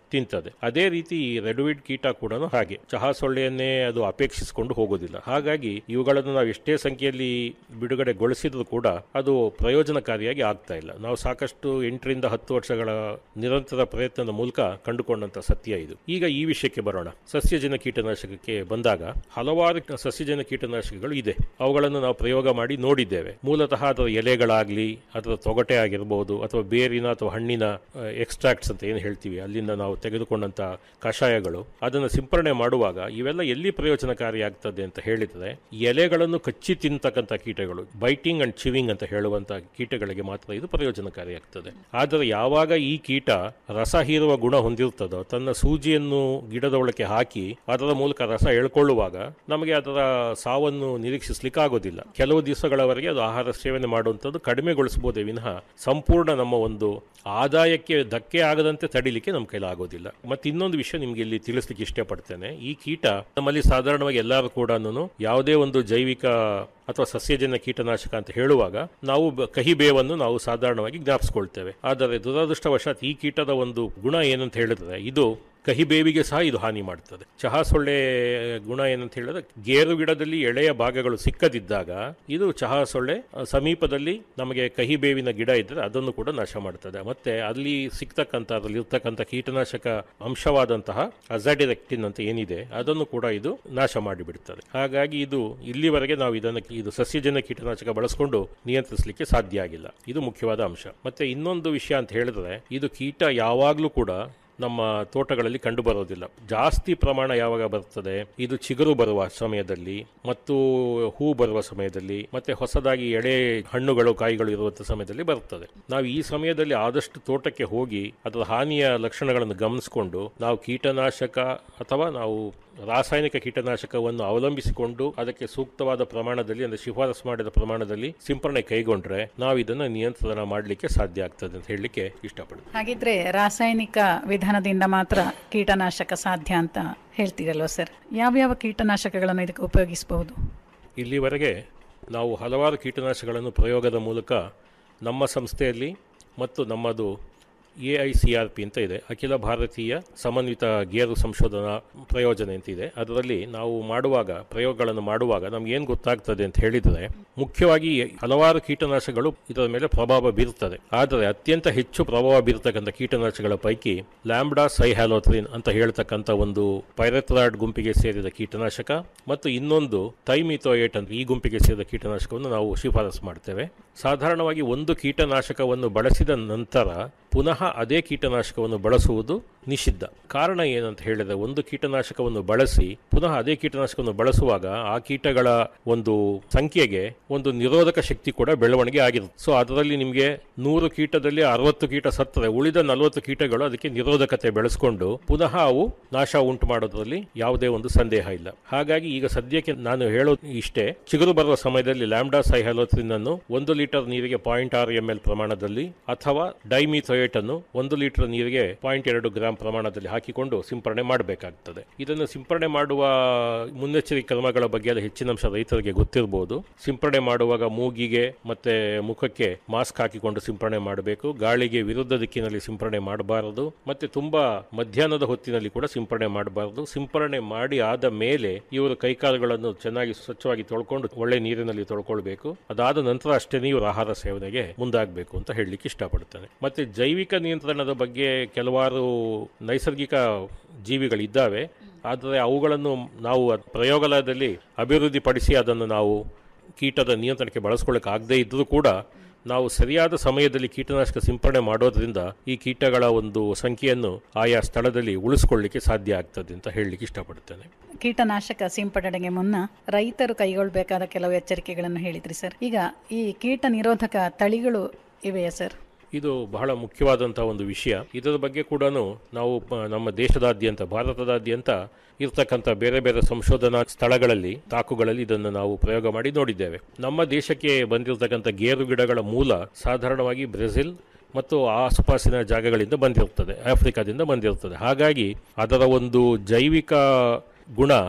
ತಿಂತದೆ ಅದೇ ರೀತಿ ಈ ರೆಡ್ವಿಡ್ ಕೀಟ ಕೂಡ ಹಾಗೆ ಚಹಾ ಸೊಳ್ಳೆಯನ್ನೇ ಅದು ಅಪೇಕ್ಷಿಸಿಕೊಂಡು ಹೋಗೋದಿಲ್ಲ ಹಾಗಾಗಿ ಇವುಗಳನ್ನು ನಾವು ಎಷ್ಟೇ ಸಂಖ್ಯೆಯಲ್ಲಿ ಬಿಡುಗಡೆಗೊಳಿಸಿದ್ರು ಕೂಡ ಅದು ಪ್ರಯೋಜನಕಾರಿಯಾಗಿ ಆಗ್ತಾ ಇಲ್ಲ ನಾವು ಸಾಕಷ್ಟು ಎಂಟರಿಂದ ಹತ್ತು ವರ್ಷಗಳ ನಿರಂತರ ಪ್ರಯತ್ನದ ಮೂಲಕ ಕಂಡುಕೊಂಡಂತ ಸತ್ಯ ಇದು ಈಗ ಈ ವಿಷಯಕ್ಕೆ ಬರೋಣ ಸಸ್ಯಜನ ಕೀಟನಾಶಕಕ್ಕೆ ಬಂದಾಗ ಹಲವಾರು ಸಸ್ಯಜನ ಕೀಟನಾಶಕಗಳು ಇದೆ ಅವುಗಳನ್ನು ನಾವು ಪ್ರಯೋಗ ಮಾಡಿ ನೋಡಿದ್ದೇವೆ ಮೂಲತಃ ಅದರ ಎಲೆಗಳಾಗ್ಲಿ ಅದರ ತೊಗಟೆ ಆಗಿರಬಹುದು ಅಥವಾ ಬೇರಿನ ಅಥವಾ ಹಣ್ಣಿನ ಎಕ್ಸ್ಟ್ರಾಕ್ಟ್ಸ್ ಅಂತ ಏನು ಹೇಳ್ತೀವಿ ಅಲ್ಲಿಂದ ನಾವು ತೆಗೆದುಕೊಂಡಂತ ಕಷಾಯಗಳು ಅದನ್ನು ಸಿಂಪರಣೆ ಮಾಡುವಾಗ ಇವೆಲ್ಲ ಎಲ್ಲಿ ಪ್ರಯೋಜನಕಾರಿ ಆಗ್ತದೆ ಅಂತ ಹೇಳಿದ್ರೆ ಎಲೆಗಳನ್ನು ಕಚ್ಚಿ ತಿಂತಕ್ಕಂಥ ಕೀಟಗಳು ಬೈಟಿಂಗ್ ಅಂಡ್ ಚಿವಿಂಗ್ ಅಂತ ಹೇಳುವಂತ ಕೀಟಗಳಿಗೆ ಮಾತ್ರ ಇದು ಪ್ರಯೋಜನಕಾರಿ ಆಗ್ತದೆ ಆದರೆ ಯಾವಾಗ ಈ ಕೀಟ ರಸ ಹೀರುವ ಗುಣ ಹೊಂದಿರ್ತದೋ ತನ್ನ ಸೂಜಿಯನ್ನು ಗಿಡದ ಒಳಕ್ಕೆ ಹಾಕಿ ಅದರ ಮೂಲಕ ರಸ ಎಳ್ಕೊಳ್ಳುವಾಗ ನಮಗೆ ಅದರ ಸಾವನ್ನು ನಿರೀಕ್ಷಿಸಲಿಕ್ಕೆ ಆಗೋದಿಲ್ಲ ಕೆಲವು ದಿವಸಗಳವರೆಗೆ ಅದು ಆಹಾರ ಸೇವನೆ ಮಾಡುವಂಥದ್ದು ಕಡಿಮೆಗೊಳಿಸಬಹುದೇ ವಿನಃ ಸಂಪೂರ್ಣ ನಮ್ಮ ಒಂದು ಆದಾಯಕ್ಕೆ ಧಕ್ಕೆ ಆಗದಂತೆ ತಡಿಲಿಕ್ಕೆ ನಮ್ಮ ಕೈಲಿ ಆಗೋದಿಲ್ಲ ಮತ್ತೆ ಇನ್ನೊಂದು ವಿಷಯ ನಿಮ್ಗೆ ಇಲ್ಲಿ ತಿಳಿಸ್ಲಿಕ್ಕೆ ಇಷ್ಟಪಡ್ತೇನೆ ಈ ಕೀಟ ನಮ್ಮಲ್ಲಿ ಸಾಧಾರಣವಾಗಿ ಎಲ್ಲರೂ ಕೂಡ ಯಾವುದೇ ಒಂದು ಜೈವಿಕ ಅಥವಾ ಸಸ್ಯಜನ್ಯ ಕೀಟನಾಶಕ ಅಂತ ಹೇಳುವಾಗ ನಾವು ಬ- ಕಹಿ ಬೇವನ್ನು ನಾವು ಸಾಧಾರಣವಾಗಿ ಜ್ಞಾಪಿಸ್ಕೊಳ್ತೇವೆ ಆದರೆ ದುರದೃಷ್ಟವಶಾತ್ ಈ ಕೀಟದ ಒಂದು ಗುಣ ಏನಂತ ಹೇಳಿದ್ರೆ ಇದು ಕಹಿ ಬೇವಿಗೆ ಸಹ ಇದು ಹಾನಿ ಮಾಡ್ತದೆ ಚಹಾ ಸೊಳ್ಳೆ ಗುಣ ಏನಂತ ಹೇಳಿದ್ರೆ ಗೇರು ಗಿಡದಲ್ಲಿ ಎಳೆಯ ಭಾಗಗಳು ಸಿಕ್ಕದಿದ್ದಾಗ ಇದು ಚಹಾ ಸೊಳ್ಳೆ ಅ, ಸಮೀಪದಲ್ಲಿ ನಮಗೆ ಕಹಿ ಬೇವಿನ ಗಿಡ ಇದ್ದರೆ ಅದನ್ನು ಕೂಡ ನಾಶ ಮಾಡ್ತದೆ ಮತ್ತೆ ಅಲ್ಲಿ ಸಿಗ್ತಕ್ಕಂಥ ಅದರಲ್ಲಿ ಇರ್ತಕ್ಕಂಥ ಕೀಟನಾಶಕ ಅಂಶವಾದಂತಹ ಅಜಾಡಿರೆಕ್ಟಿನ್ ಅಂತ ಏನಿದೆ ಅದನ್ನು ಕೂಡ ಇದು ನಾಶ ಮಾಡಿಬಿಡ್ತದೆ ಹಾಗಾಗಿ ಇದು ಇಲ್ಲಿವರೆಗೆ ನಾವು ಇದನ್ನು ಇದು ಸಸ್ಯಜನ್ಯ ಕೀಟನಾಶಕ ಬಳಸಿಕೊಂಡು ನಿಯಂತ್ರಿಸಲಿಕ್ಕೆ ಸಾಧ್ಯ ಆಗಿಲ್ಲ ಇದು ಮುಖ್ಯವಾದ ಅಂಶ ಮತ್ತೆ ಇನ್ನೊಂದು ವಿಷಯ ಅಂತ ಹೇಳಿದ್ರೆ ಇದು ಕೀಟ ಯಾವಾಗಲೂ ಕೂಡ ನಮ್ಮ ತೋಟಗಳಲ್ಲಿ ಕಂಡು ಬರೋದಿಲ್ಲ ಜಾಸ್ತಿ ಪ್ರಮಾಣ ಯಾವಾಗ ಬರ್ತದೆ ಇದು ಚಿಗುರು ಬರುವ ಸಮಯದಲ್ಲಿ ಮತ್ತು ಹೂ ಬರುವ ಸಮಯದಲ್ಲಿ ಮತ್ತೆ ಹೊಸದಾಗಿ ಎಳೆ ಹಣ್ಣುಗಳು ಕಾಯಿಗಳು ಇರುವಂಥ ಸಮಯದಲ್ಲಿ ಬರ್ತದೆ ನಾವು ಈ ಸಮಯದಲ್ಲಿ ಆದಷ್ಟು ತೋಟಕ್ಕೆ ಹೋಗಿ ಅದರ ಹಾನಿಯ ಲಕ್ಷಣಗಳನ್ನು ಗಮನಿಸಿಕೊಂಡು ನಾವು ಕೀಟನಾಶಕ ಅಥವಾ ನಾವು ರಾಸಾಯನಿಕ ಕೀಟನಾಶಕವನ್ನು ಅವಲಂಬಿಸಿಕೊಂಡು ಅದಕ್ಕೆ ಸೂಕ್ತವಾದ ಪ್ರಮಾಣದಲ್ಲಿ ಅಂದರೆ ಶಿಫಾರಸು ಮಾಡಿದ ಪ್ರಮಾಣದಲ್ಲಿ ಸಿಂಪರಣೆ ಕೈಗೊಂಡ್ರೆ ನಾವು ಇದನ್ನು ನಿಯಂತ್ರಣ ಮಾಡಲಿಕ್ಕೆ ಸಾಧ್ಯ ಆಗ್ತದೆ ಅಂತ ಹೇಳಲಿಕ್ಕೆ ಇಷ್ಟಪಡ್ತೀನಿ ಹಾಗಿದ್ರೆ ರಾಸಾಯನಿಕ ವಿಧಾನದಿಂದ ಮಾತ್ರ ಕೀಟನಾಶಕ ಸಾಧ್ಯ ಅಂತ ಹೇಳ್ತೀರಲ್ವ ಸರ್ ಯಾವ್ಯಾವ ಕೀಟನಾಶಕಗಳನ್ನು ಇದಕ್ಕೆ ಉಪಯೋಗಿಸಬಹುದು ಇಲ್ಲಿವರೆಗೆ ನಾವು ಹಲವಾರು ಕೀಟನಾಶಕಗಳನ್ನು ಪ್ರಯೋಗದ ಮೂಲಕ ನಮ್ಮ ಸಂಸ್ಥೆಯಲ್ಲಿ ಮತ್ತು ನಮ್ಮದು A I C R P ಅಂತ ಇದೆ ಅಖಿಲ ಭಾರತೀಯ ಸಮನ್ವಿತ ಗೇರು ಸಂಶೋಧನಾ ಪ್ರಯೋಜನೆ ಅಂತ ಇದೆ ಅದರಲ್ಲಿ ನಾವು ಮಾಡುವಾಗ ಪ್ರಯೋಗಗಳನ್ನು ಮಾಡುವಾಗ ನಮ್ಗೆ ಏನು ಗೊತ್ತಾಗ್ತದೆ ಅಂತ ಹೇಳಿದರೆ ಮುಖ್ಯವಾಗಿ ಹಲವಾರು ಕೀಟನಾಶಕಗಳು ಇದರ ಮೇಲೆ ಪ್ರಭಾವ ಬೀರುತ್ತದೆ ಆದರೆ ಅತ್ಯಂತ ಹೆಚ್ಚು ಪ್ರಭಾವ ಬೀರತಕ್ಕಂಥ ಕೀಟನಾಶಕಗಳ ಪೈಕಿ ಲ್ಯಾಂಬ್ಡಾ ಸೈಹ್ಯಾಲೋಥ್ರಿನ್ ಅಂತ ಹೇಳ್ತಕ್ಕಂಥ ಒಂದು ಪೈರೆಥ್ರಾಯ್ಡ್ ಗುಂಪಿಗೆ ಸೇರಿದ ಕೀಟನಾಶಕ ಮತ್ತು ಇನ್ನೊಂದು ಥೈಮಿಥೋಯೇಟ್ ಅಂತ ಈ ಗುಂಪಿಗೆ ಸೇರಿದ ಕೀಟನಾಶಕವನ್ನು ನಾವು ಶಿಫಾರಸು ಮಾಡ್ತೇವೆ ಸಾಧಾರಣವಾಗಿ ಒಂದು ಕೀಟನಾಶಕವನ್ನು ಬಳಸಿದ ನಂತರ ಪುನಃ ಅದೇ ಕೀಟನಾಶಕವನ್ನು ಬಳಸುವುದು ನಿಷಿದ್ಧ ಕಾರಣ ಏನಂತ ಹೇಳಿದ್ರೆ ಒಂದು ಕೀಟನಾಶಕವನ್ನು ಬಳಸಿ ಪುನಃ ಅದೇ ಕೀಟನಾಶಕವನ್ನು ಬಳಸುವಾಗ ಆ ಕೀಟಗಳ ಒಂದು ಸಂಖ್ಯೆಗೆ ಒಂದು ನಿರೋಧಕ ಶಕ್ತಿ ಕೂಡ ಬೆಳವಣಿಗೆ ಆಗಿರುತ್ತೆ ಸೊ ಅದರಲ್ಲಿ ನಿಮಗೆ ನೂರು ಕೀಟದಲ್ಲಿ ಅರವತ್ತು ಕೀಟ ಸತ್ತರೆ ಉಳಿದ ನಲವತ್ತು ಕೀಟಗಳು ಅದಕ್ಕೆ ನಿರೋಧಕತೆ ಬೆಳೆಸ್ಕೊಂಡು ಪುನಃ ಅವು ನಾಶ ಉಂಟು ಮಾಡೋದ್ರಲ್ಲಿ ಯಾವುದೇ ಒಂದು ಸಂದೇಹ ಇಲ್ಲ ಹಾಗಾಗಿ ಈಗ ಸದ್ಯಕ್ಕೆ ನಾನು ಹೇಳೋದು ಇಷ್ಟೇ ಚಿಗುರು ಬರುವ ಸಮಯದಲ್ಲಿ ಲ್ಯಾಂಬ್ಡಾ ಸೈಹಲೋಥ್ರಿನ್ ಅನ್ನು ಒಂದು ಲೀಟರ್ ನೀರಿಗೆ ಪಾಯಿಂಟ್ ಆರು ಎಂ ಎಲ್ ಪ್ರಮಾಣದಲ್ಲಿ ಅಥವಾ ಡೈಮಿಥೋಯೇಟ್ ಅನ್ನು ಒಂದು ಲೀಟರ್ ನೀರಿಗೆ ಪಾಯಿಂಟ್ ಎರಡು ಗ್ರಾಂ ಪ್ರಮಾಣದಲ್ಲಿ ಹಾಕಿಕೊಂಡು ಸಿಂಪರಣೆ ಮಾಡಬೇಕಾಗ್ತದೆ ಇದನ್ನು ಸಿಂಪರಣೆ ಮಾಡುವ ಮುನ್ನೆಚ್ಚರಿಕೆ ಕ್ರಮಗಳ ಬಗ್ಗೆ ಎಲ್ಲ ಹೆಚ್ಚಿನ ಅಂಶ ರೈತರಿಗೆ ಗೊತ್ತಿರಬಹುದು ಸಿಂಪರಣೆ ಮಾಡುವಾಗ ಮೂಗಿಗೆ ಮತ್ತೆ ಮುಖಕ್ಕೆ ಮಾಸ್ಕ್ ಹಾಕಿಕೊಂಡು ಸಿಂಪರಣೆ ಮಾಡಬೇಕು ಗಾಳಿಗೆ ವಿರುದ್ಧ ದಿಕ್ಕಿನಲ್ಲಿ ಸಿಂಪರಣೆ ಮಾಡಬಾರದು ಮತ್ತೆ ತುಂಬಾ ಮಧ್ಯಾಹ್ನದ ಹೊತ್ತಿನಲ್ಲಿ ಕೂಡ ಸಿಂಪರಣೆ ಮಾಡಬಾರದು ಸಿಂಪರಣೆ ಮಾಡಿ ಆದ ಮೇಲೆ ಇವರು ಕೈಕಾಲುಗಳನ್ನು ಚೆನ್ನಾಗಿ ಸ್ವಚ್ಛವಾಗಿ ತೊಳ್ಕೊಂಡು ಒಳ್ಳೆ ನೀರಿನಲ್ಲಿ ತೊಳ್ಕೊಳ್ಬೇಕು ಅದಾದ ನಂತರ ಅಷ್ಟೇ ನೀವು ಆಹಾರ ಸೇವನೆಗೆ ಮುಂದಾಗಬೇಕು ಅಂತ ಹೇಳಲಿಕ್ಕೆ ಇಷ್ಟಪಡ್ತೇನೆ ಮತ್ತೆ ಜೈವಿಕ ನಿಯಂತ್ರಣದ ಬಗ್ಗೆ ಕೆಲವಾರು ನೈಸರ್ಗಿಕ ಜೀವಿಗಳಿದ್ದಾವೆ ಆದರೆ ಅವುಗಳನ್ನು ನಾವು ಅದ್- ಪ್ರಯೋಗಾಲಯದಲ್ಲಿ ಅಭಿವೃದ್ಧಿಪಡಿಸಿ ಅದನ್ನು ನಾವು ಕೀಟದ ನಿಯಂತ್ರಣಕ್ಕೆ ಬಳಸ್ಕೊಳ್ಳಿಕ್ಕೆ ಆಗದೇ ಇದ್ದರೂ ಕೂಡ ನಾವು ಸರಿಯಾದ ಸಮಯದಲ್ಲಿ ಕೀಟನಾಶಕ ಸಿಂಪರಣೆ ಮಾಡೋದ್ರಿಂದ ಈ ಕೀಟಗಳ ಒಂದು ಸಂಖ್ಯೆಯನ್ನು ಆಯಾ ಸ್ಥಳದಲ್ಲಿ ಉಳಿಸ್ಕೊಳ್ಳಿಕ್ಕೆ ಸಾಧ್ಯ ಆಗ್ತದೆ ಅಂತ ಹೇಳಲಿಕ್ಕೆ ಇಷ್ಟಪಡ್ತೇನೆ ಕೀಟನಾಶಕ ಸಿಂಪಡಣೆಗೆ ಮುನ್ನ ರೈತರು ಕೈಗೊಳ್ಳಬೇಕಾದ ಕೆಲವು ಎಚ್ಚರಿಕೆಗಳನ್ನು ಹೇಳಿದ್ರಿ ಸರ್ ಈಗ ಈ ಕೀಟ ನಿರೋಧಕ ತಳಿಗಳು ಇವೆಯಾ ಸರ್ ಇದು ಬಹಳ ಮುಖ್ಯವಾದಂತಹ ಒಂದು ವಿಷಯ ಇದರ ಬಗ್ಗೆ ಕೂಡ ನಾವು ಪ- ನಮ್ಮ ದೇಶದಾದ್ಯಂತ ಭಾರತದಾದ್ಯಂತ ಇರ್ತಕ್ಕಂಥ ಬೇರೆ ಬೇರೆ ಸಂಶೋಧನಾ ಸ್ಥಳಗಳಲ್ಲಿ ತಾಕುಗಳಲ್ಲಿ ಇದನ್ನು ನಾವು ಪ್ರಯೋಗ ಮಾಡಿ ನೋಡಿದ್ದೇವೆ ನಮ್ಮ ದೇಶಕ್ಕೆ ಬಂದಿರತಕ್ಕಂಥ ಗೇರು ಗಿಡಗಳ ಮೂಲ ಸಾಧಾರಣವಾಗಿ ಬ್ರೆಜಿಲ್ ಮತ್ತು ಆಸುಪಾಸಿನ ಜಾಗಗಳಿಂದ ಬಂದಿರುತ್ತದೆ ಆಫ್ರಿಕಾದಿಂದ ಬಂದಿರುತ್ತದೆ ಹಾಗಾಗಿ ಅದರ ಒಂದು ಜೈವಿಕ ಗುಣ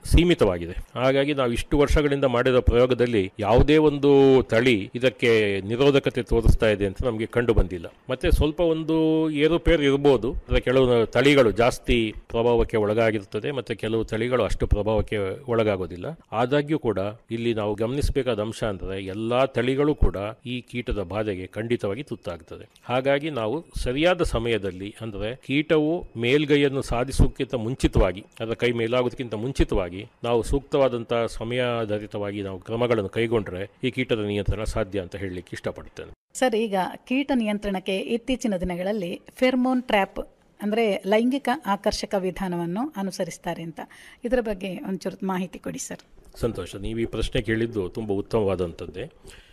ಸೀಮಿತವಾಗಿದೆ ಹಾಗಾಗಿ ನಾವು ಇಷ್ಟು ವರ್ಷಗಳಿಂದ ಮಾಡಿದ ಪ್ರಯೋಗದಲ್ಲಿ ಯಾವುದೇ ಒಂದು ತಳಿ ಇದಕ್ಕೆ ನಿರೋಧಕತೆ ತೋರಿಸ್ತಾ ಇದೆ ಅಂತ ನಮಗೆ ಕಂಡು ಬಂದಿಲ್ಲ ಮತ್ತೆ ಸ್ವಲ್ಪ ಒಂದು ಏರುಪೇರು ಇರಬಹುದು ಅಂದ್ರೆ ಕೆಲವು ತಳಿಗಳು ಜಾಸ್ತಿ ಪ್ರಭಾವಕ್ಕೆ ಒಳಗಾಗಿರುತ್ತದೆ ಮತ್ತೆ ಕೆಲವು ತಳಿಗಳು ಅಷ್ಟು ಪ್ರಭಾವಕ್ಕೆ ಒಳಗಾಗೋದಿಲ್ಲ ಆದಾಗ್ಯೂ ಕೂಡ ಇಲ್ಲಿ ನಾವು ಗಮನಿಸಬೇಕಾದ ಅಂಶ ಅಂದ್ರೆ ಎಲ್ಲಾ ತಳಿಗಳು ಕೂಡ ಈ ಕೀಟದ ಬಾಧೆಗೆ ಖಂಡಿತವಾಗಿ ತುತ್ತಾಗ್ತದೆ ಹಾಗಾಗಿ ನಾವು ಸರಿಯಾದ ಸಮಯದಲ್ಲಿ ಅಂದ್ರೆ ಕೀಟವು ಮೇಲ್ಗೈಯನ್ನು ಸಾಧಿಸುವುದಕ್ಕಿಂತ ಮುಂಚಿತವಾಗಿ ಅದರ ಕೈ ಮೇಲಾಗೋದಕ್ಕಿಂತ ಮುಂಚಿತವಾಗಿ ನಾವು ಸೂಕ್ತವಾದಂತಹ ಸಮಯಾಧಾರಿತವಾಗಿ ನಾವು ಕ್ರಮಗಳನ್ನು ಕೈಗೊಂಡ್ರೆ ಈ ಕೀಟದ ನಿಯಂತ್ರಣ ಸಾಧ್ಯ ಅಂತ ಹೇಳಲಿಕ್ಕೆ ಇಷ್ಟಪಡ್ತೇನೆ ಸರ್ ಈಗ ಕೀಟ ನಿಯಂತ್ರಣಕ್ಕೆ ಇತ್ತೀಚಿನ ದಿನಗಳಲ್ಲಿ ಫೆರ್ಮೋನ್ ಟ್ರ್ಯಾಪ್ ಅಂದರೆ ಲೈಂಗಿಕ ಆಕರ್ಷಕ ವಿಧಾನವನ್ನು ಅನುಸರಿಸ್ತಾರೆ ಅಂತ ಇದರ ಬಗ್ಗೆ ಒಂಚೂರು ಮಾಹಿತಿ ಕೊಡಿ ಸರ್ ಸಂತೋಷ ನೀವು ಈ ಪ್ರಶ್ನೆ ಕೇಳಿದ್ದು ತುಂಬ ಉತ್ತಮವಾದಂಥದ್ದೇ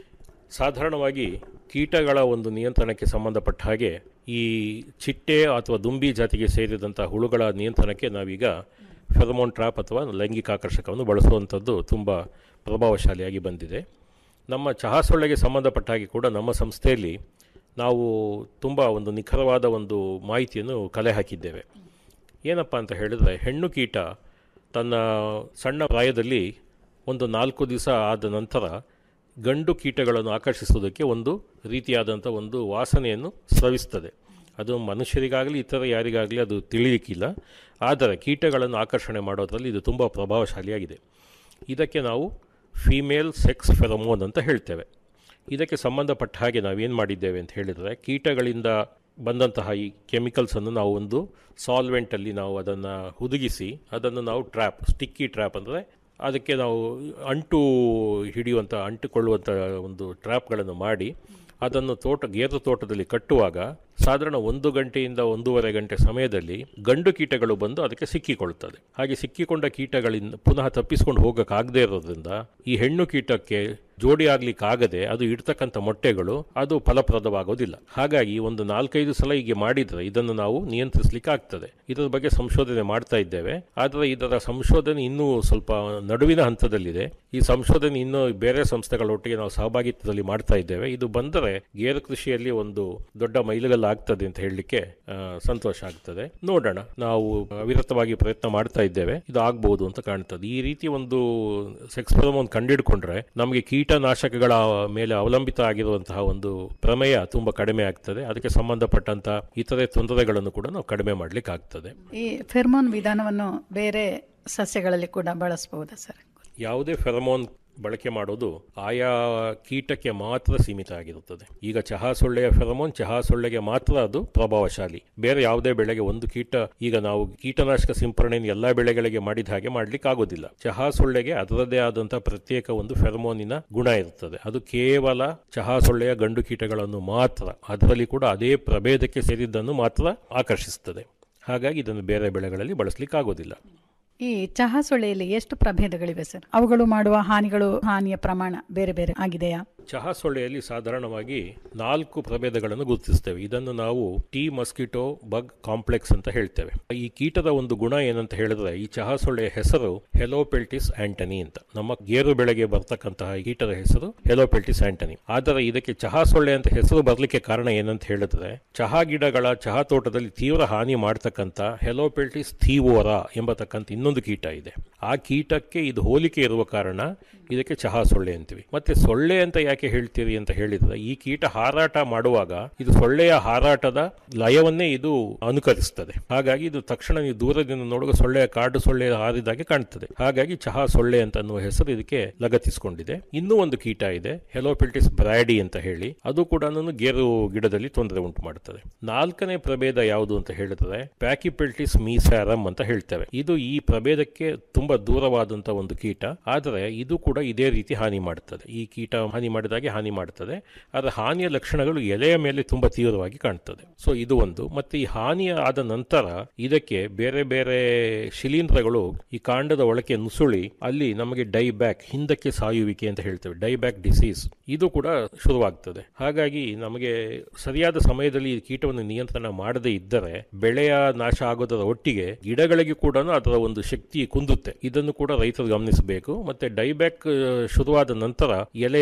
ಸಾಧಾರಣವಾಗಿ ಕೀಟಗಳ ಒಂದು ನಿಯಂತ್ರಣಕ್ಕೆ ಸಂಬಂಧಪಟ್ಟ ಹಾಗೆ ಈ ಚಿಟ್ಟೆ ಅಥವಾ ದುಂಬಿ ಜಾತಿಗೆ ಸೇರಿದಂಥ ಹುಳುಗಳ ನಿಯಂತ್ರಣಕ್ಕೆ ನಾವೀಗ ಫೆರಮೋನ್ ಟ್ರಾಪ್ ಅಥವಾ ಲೈಂಗಿಕ ಆಕರ್ಷಕವನ್ನು ಬಳಸುವಂಥದ್ದು ತುಂಬ ಪ್ರಭಾವಶಾಲಿಯಾಗಿ ಬಂದಿದೆ ನಮ್ಮ ಚಹಾ ಸೊಳ್ಳೆಗೆ ಸಂಬಂಧಪಟ್ಟ ಹಾಗೆ ಕೂಡ ನಮ್ಮ ಸಂಸ್ಥೆಯಲ್ಲಿ ನಾವು ತುಂಬ ಒಂದು ನಿಖರವಾದ ಒಂದು ಮಾಹಿತಿಯನ್ನು ಕಲೆ ಹಾಕಿದ್ದೇವೆ ಏನಪ್ಪ ಅಂತ ಹೇಳಿದರೆ ಹೆಣ್ಣು ಕೀಟ ತನ್ನ ಸಣ್ಣ ಪ್ರಾಯದಲ್ಲಿ ಒಂದು ನಾಲ್ಕು ದಿವಸ ಆದ ನಂತರ ಗಂಡು ಕೀಟಗಳನ್ನು ಆಕರ್ಷಿಸುವುದಕ್ಕೆ ಒಂದು ರೀತಿಯಾದಂಥ ಒಂದು ವಾಸನೆಯನ್ನು ಸ್ರವಿಸ್ತದೆ ಅದು ಮನುಷ್ಯರಿಗಾಗಲಿ ಇತರ ಯಾರಿಗಾಗಲಿ ಅದು ತಿಳಿಲಿಕ್ಕಿಲ್ಲ ಆದರೆ ಕೀಟಗಳನ್ನು ಆಕರ್ಷಣೆ ಮಾಡೋದರಲ್ಲಿ ಇದು ತುಂಬ ಪ್ರಭಾವಶಾಲಿಯಾಗಿದೆ ಇದಕ್ಕೆ ನಾವು ಫೀಮೇಲ್ ಸೆಕ್ಸ್ ಫೆರಮೋನ್ ಅಂತ ಹೇಳ್ತೇವೆ ಇದಕ್ಕೆ ಸಂಬಂಧಪಟ್ಟ ಹಾಗೆ ನಾವೇನು ಮಾಡಿದ್ದೇವೆ ಅಂತ ಹೇಳಿದರೆ ಕೀಟಗಳಿಂದ ಬಂದಂತಹ ಈ ಕೆಮಿಕಲ್ಸನ್ನು ನಾವು ಒಂದು ಸಾಲ್ವೆಂಟಲ್ಲಿ ನಾವು ಅದನ್ನು ಹುದುಗಿಸಿ ಅದನ್ನು ನಾವು ಟ್ರ್ಯಾಪ್ ಸ್ಟಿಕ್ಕಿ ಟ್ರ್ಯಾಪ್ ಅಂದರೆ ಅದಕ್ಕೆ ನಾವು ಅಂಟು ಹಿಡಿಯುವಂಥ ಅಂಟುಕೊಳ್ಳುವಂಥ ಒಂದು ಟ್ರ್ಯಾಪ್ಗಳನ್ನು ಮಾಡಿ ಅದನ್ನು ತೋಟ ಗೇರು ತೋಟದಲ್ಲಿ ಕಟ್ಟುವಾಗ ಸಾಧಾರಣ ಒಂದು ಗಂಟೆಯಿಂದ ಒಂದೂವರೆ ಗಂಟೆ ಸಮಯದಲ್ಲಿ ಗಂಡು ಕೀಟಗಳು ಬಂದು ಅದಕ್ಕೆ ಸಿಕ್ಕಿಕೊಳ್ಳುತ್ತದೆ ಹಾಗೆ ಸಿಕ್ಕಿಕೊಂಡ ಕೀಟಗಳಿಂದ ಪುನಃ ತಪ್ಪಿಸಿಕೊಂಡು ಹೋಗೋಕ್ಕಾಗದೇ ಇರೋದ್ರಿಂದ ಈ ಹೆಣ್ಣು ಕೀಟಕ್ಕೆ ಜೋಡಿ ಆಗ್ಲಿಕ್ಕಾಗದೆ ಅದು ಇಡ್ತಕ್ಕಂಥ ಮೊಟ್ಟೆಗಳು ಅದು ಫಲಪ್ರದವಾಗೋದಿಲ್ಲ ಹಾಗಾಗಿ ಒಂದು ನಾಲ್ಕೈದು ಸಲ ಹೀಗೆ ಮಾಡಿದರೆ ಇದನ್ನು ನಾವು ನಿಯಂತ್ರಿಸಲಿಕ್ಕೆ ಆಗ್ತದೆ ಇದರ ಬಗ್ಗೆ ಸಂಶೋಧನೆ ಮಾಡ್ತಾ ಇದ್ದೇವೆ ಆದರೆ ಇದರ ಸಂಶೋಧನೆ ಇನ್ನೂ ಸ್ವಲ್ಪ ನಡುವಿನ ಹಂತದಲ್ಲಿದೆ ಈ ಸಂಶೋಧನೆ ಇನ್ನೂ ಬೇರೆ ಸಂಸ್ಥೆಗಳೊಟ್ಟಿಗೆ ನಾವು ಸಹಭಾಗಿತ್ವದಲ್ಲಿ ಮಾಡ್ತಾ ಇದ್ದೇವೆ ಇದು ಬಂದರೆ ಗೇರು ಕೃಷಿಯಲ್ಲಿ ಒಂದು ದೊಡ್ಡ ಮೈಲುಗಲ್ಲು ಆಗ್ತದೆ ಅಂತ ಹೇಳಲಿಕ್ಕೆ ಆ, ಸಂತೋಷ ಆಗ್ತದೆ ನೋಡೋಣ ನಾವು ಅವಿರತವಾಗಿ ಪ್ರಯತ್ನ ಮಾಡ್ತಾ ಇದ್ದೇವೆ ಇದು ಆಗ್ಬಹುದು ಅಂತ ಕಾಣ್ತದೆ ಈ ರೀತಿ ಒಂದು ಸೆಕ್ಸ್ ಒಂದು ಕಂಡಿಡ್ಕೊಂಡ್ರೆ ನಮಗೆ ಕೀಟನಾಶಕಗಳ ಮೇಲೆ ಅವಲಂಬಿತ ಆಗಿರುವಂತಹ ಒಂದು ಪ್ರಮೇಯ ತುಂಬಾ ಕಡಿಮೆ ಆಗ್ತದೆ ಅದಕ್ಕೆ ಸಂಬಂಧಪಟ್ಟಂತ ಇತರೆ ತೊಂದರೆಗಳನ್ನು ಕೂಡ ನಾವು ಕಡಿಮೆ ಮಾಡ್ಲಿಕ್ಕೆ ಆಗ್ತದೆ ಈ ಫೆರ್ಮೋನ್ ವಿಧಾನವನ್ನು ಬೇರೆ ಸಸ್ಯಗಳಲ್ಲಿ ಕೂಡ ಬಳಸಬಹುದಾ ಸರ್ ಯಾವುದೇ ಫೆರಮೋನ್ ಬಳಕೆ ಮಾಡೋದು ಆಯಾ ಕೀಟಕ್ಕೆ ಮಾತ್ರ ಸೀಮಿತ ಆಗಿರುತ್ತದೆ ಈಗ ಚಹಾ ಸೊಳ್ಳೆಯ ಫೆರಮೋನ್ ಚಹಾ ಸೊಳ್ಳೆಗೆ ಮಾತ್ರ ಅದು ಪ್ರಭಾವಶಾಲಿ ಬೇರೆ ಯಾವುದೇ ಬೆಳೆಗೆ ಒಂದು ಕೀಟ ಈಗ ನಾವು ಕೀಟನಾಶಕ ಸಿಂಪರಣೆಯನ್ನು ಎಲ್ಲಾ ಬೆಳೆಗಳಿಗೆ ಮಾಡಿದ ಹಾಗೆ ಮಾಡ್ಲಿಕ್ಕೆ ಆಗೋದಿಲ್ಲ ಚಹಾ ಸೊಳ್ಳೆಗೆ ಅದರದ್ದೇ ಆದಂತಹ ಪ್ರತ್ಯೇಕ ಒಂದು ಫೆರಮೋನಿನ ಗುಣ ಇರುತ್ತದೆ ಅದು ಕೇವಲ ಚಹಾ ಸೊಳ್ಳೆಯ ಗಂಡು ಕೀಟಗಳನ್ನು ಮಾತ್ರ ಅದರಲ್ಲಿ ಕೂಡ ಅದೇ ಪ್ರಭೇದಕ್ಕೆ ಸೇರಿದ್ದನ್ನು ಮಾತ್ರ ಆಕರ್ಷಿಸುತ್ತದೆ ಹಾಗಾಗಿ ಇದನ್ನು ಬೇರೆ ಬೆಳೆಗಳಲ್ಲಿ ಬಳಸಲಿಕ್ಕೆ ಆಗೋದಿಲ್ಲ ಈ ಚಹಾ ಸೊಳ್ಳೆಯಲ್ಲಿ ಎಷ್ಟು ಪ್ರಭೇದಗಳಿವೆ ಸರ್ ಅವುಗಳು ಮಾಡುವ ಹಾನಿಗಳು ಹಾನಿಯ ಪ್ರಮಾಣ ಬೇರೆ ಬೇರೆ ಆಗಿದೆಯಾ ಚಹಾ ಸೊಳ್ಳೆಯಲ್ಲಿ ಸಾಧಾರಣವಾಗಿ ನಾಲ್ಕು ಪ್ರಭೇದಗಳನ್ನು ಗುರುತಿಸ್ತೇವೆ ಇದನ್ನು ನಾವು ಟಿ ಮಸ್ಕಿಟೋ ಬಗ್ ಕಾಂಪ್ಲೆಕ್ಸ್ ಅಂತ ಹೇಳ್ತೇವೆ ಈ ಕೀಟದ ಒಂದು ಗುಣ ಏನಂತ ಹೇಳಿದ್ರೆ ಈ ಚಹಾ ಸೊಳ್ಳೆಯ ಹೆಸರು ಹೆಲೋಪೆಲ್ಟಿಸ್ ಆಂಟನಿ ಅಂತ ನಮ್ಮ ಗೇರು ಬೆಳೆಗೆ ಬರ್ತಕ್ಕಂತಹ ಈ ಕೀಟದ ಹೆಸರು ಹೆಲೋಪೆಲ್ಟಿಸ್ ಆಂಟನಿ ಆದರೆ ಇದಕ್ಕೆ ಚಹಾ ಸೊಳ್ಳೆ ಅಂತ ಹೆಸರು ಬರಲಿಕ್ಕೆ ಕಾರಣ ಏನಂತ ಹೇಳಿದ್ರೆ ಚಹಾ ಗಿಡಗಳ ಚಹಾ ತೋಟದಲ್ಲಿ ತೀವ್ರ ಹಾನಿ ಮಾಡ್ತಕ್ಕಂಥ ಹೆಲೋಪೆಲ್ಟಿಸ್ ಥೀವೋರಾ ಎಂಬತಕ್ಕಂಥ ಇನ್ನೊಂದು ಕೀಟ ಇದೆ ಆ ಕೀಟಕ್ಕೆ ಇದು ಹೋಲಿಕೆ ಇರುವ ಕಾರಣ ಇದಕ್ಕೆ ಚಹಾ ಸೊಳ್ಳೆ ಅಂತೀವಿ ಮತ್ತೆ ಸೊಳ್ಳೆ ಅಂತ ಯಾಕೆ ಹೇಳ್ತೀರಿ ಅಂತ ಹೇಳಿದ್ರೆ ಈ ಕೀಟ ಹಾರಾಟ ಮಾಡುವಾಗ ಇದು ಸೊಳ್ಳೆಯ ಹಾರಾಟದ ಲಯವನ್ನೇ ಇದು ಅನುಕರಿಸ್ತದೆ ಹಾಗಾಗಿ ಇದು ತಕ್ಷಣ ನೀವು ದೂರದಿಂದ ನೋಡುವ ಸೊಳ್ಳೆಯ ಕಾಡು ಸೊಳ್ಳೆ ಹಾರಿದಾಗೆ ಕಾಣ್ತದೆ ಹಾಗಾಗಿ ಚಹಾ ಸೊಳ್ಳೆ ಅಂತ ಅನ್ನುವ ಹೆಸರು ಇದಕ್ಕೆ ಲಗತ್ತಿಸಿಕೊಂಡಿದೆ ಇನ್ನೂ ಒಂದು ಕೀಟ ಇದೆ ಹೆಲೋಪಿಲ್ಟಿಸ್ ಬ್ರ್ಯಾಡಿ ಅಂತ ಹೇಳಿ ಅದು ಕೂಡ ಗೇರು ಗಿಡದಲ್ಲಿ ತೊಂದರೆ ಉಂಟು ಮಾಡುತ್ತದೆ ನಾಲ್ಕನೇ ಪ್ರಭೇದ ಯಾವುದು ಅಂತ ಹೇಳಿದ್ರೆ ಪ್ಯಾಕಿಪಿಲ್ಟಿಸ್ ಮೀಸ್ಯಾರಮ್ ಅಂತ ಹೇಳ್ತೇವೆ ಇದು ಈ ಪ್ರಭೇದಕ್ಕೆ ತುಂಬಾ ದೂರವಾದಂತಹ ಒಂದು ಕೀಟ ಆದರೆ ಇದು ಕೂಡ ಇದೇ ರೀತಿ ಹಾನಿ ಮಾಡುತ್ತದೆ ಈ ಕೀಟ ಹಾನಿ ಮಾಡಿದಾಗೆ ಹಾನಿ ಮಾಡುತ್ತದೆ ಅದರ ಹಾನಿಯ ಲಕ್ಷಣಗಳು ಎಲೆಯ ಮೇಲೆ ತುಂಬಾ ತೀವ್ರವಾಗಿ ಕಾಣ್ತದೆ ಸೊ ಇದು ಒಂದು ಮತ್ತೆ ಈ ಹಾನಿ ಆದ ನಂತರ ಇದಕ್ಕೆ ಬೇರೆ ಬೇರೆ ಶಿಲೀಂಧ್ರಗಳು ಈ ಕಾಂಡದ ಒಳಗೆ ನುಸುಳಿ ಅಲ್ಲಿ ನಮಗೆ ಡೈಬ್ಯಾಕ್ ಹಿಂದಕ್ಕೆ ಸಾಯುವಿಕೆ ಅಂತ ಹೇಳ್ತೇವೆ ಡೈಬ್ಯಾಕ್ ಡಿಸೀಸ್ ಇದು ಕೂಡ ಶುರುವಾಗ್ತದೆ ಹಾಗಾಗಿ ನಮಗೆ ಸರಿಯಾದ ಸಮಯದಲ್ಲಿ ಈ ಕೀಟವನ್ನು ನಿಯಂತ್ರಣ ಮಾಡದೇ ಇದ್ದರೆ ಬೆಳೆಯ ನಾಶ ಆಗೋದರ ಒಟ್ಟಿಗೆ ಗಿಡಗಳಿಗೆ ಕೂಡ ಅದರ ಒಂದು ಶಕ್ತಿ ಕುಂದುತ್ತೆ ಇದನ್ನು ಕೂಡ ರೈತರು ಗಮನಿಸಬೇಕು ಮತ್ತೆ ಡೈಬ್ಯಾಕ್ ಆ, ಶುರುವಾದ ನಂತರ ಎಲೆಯ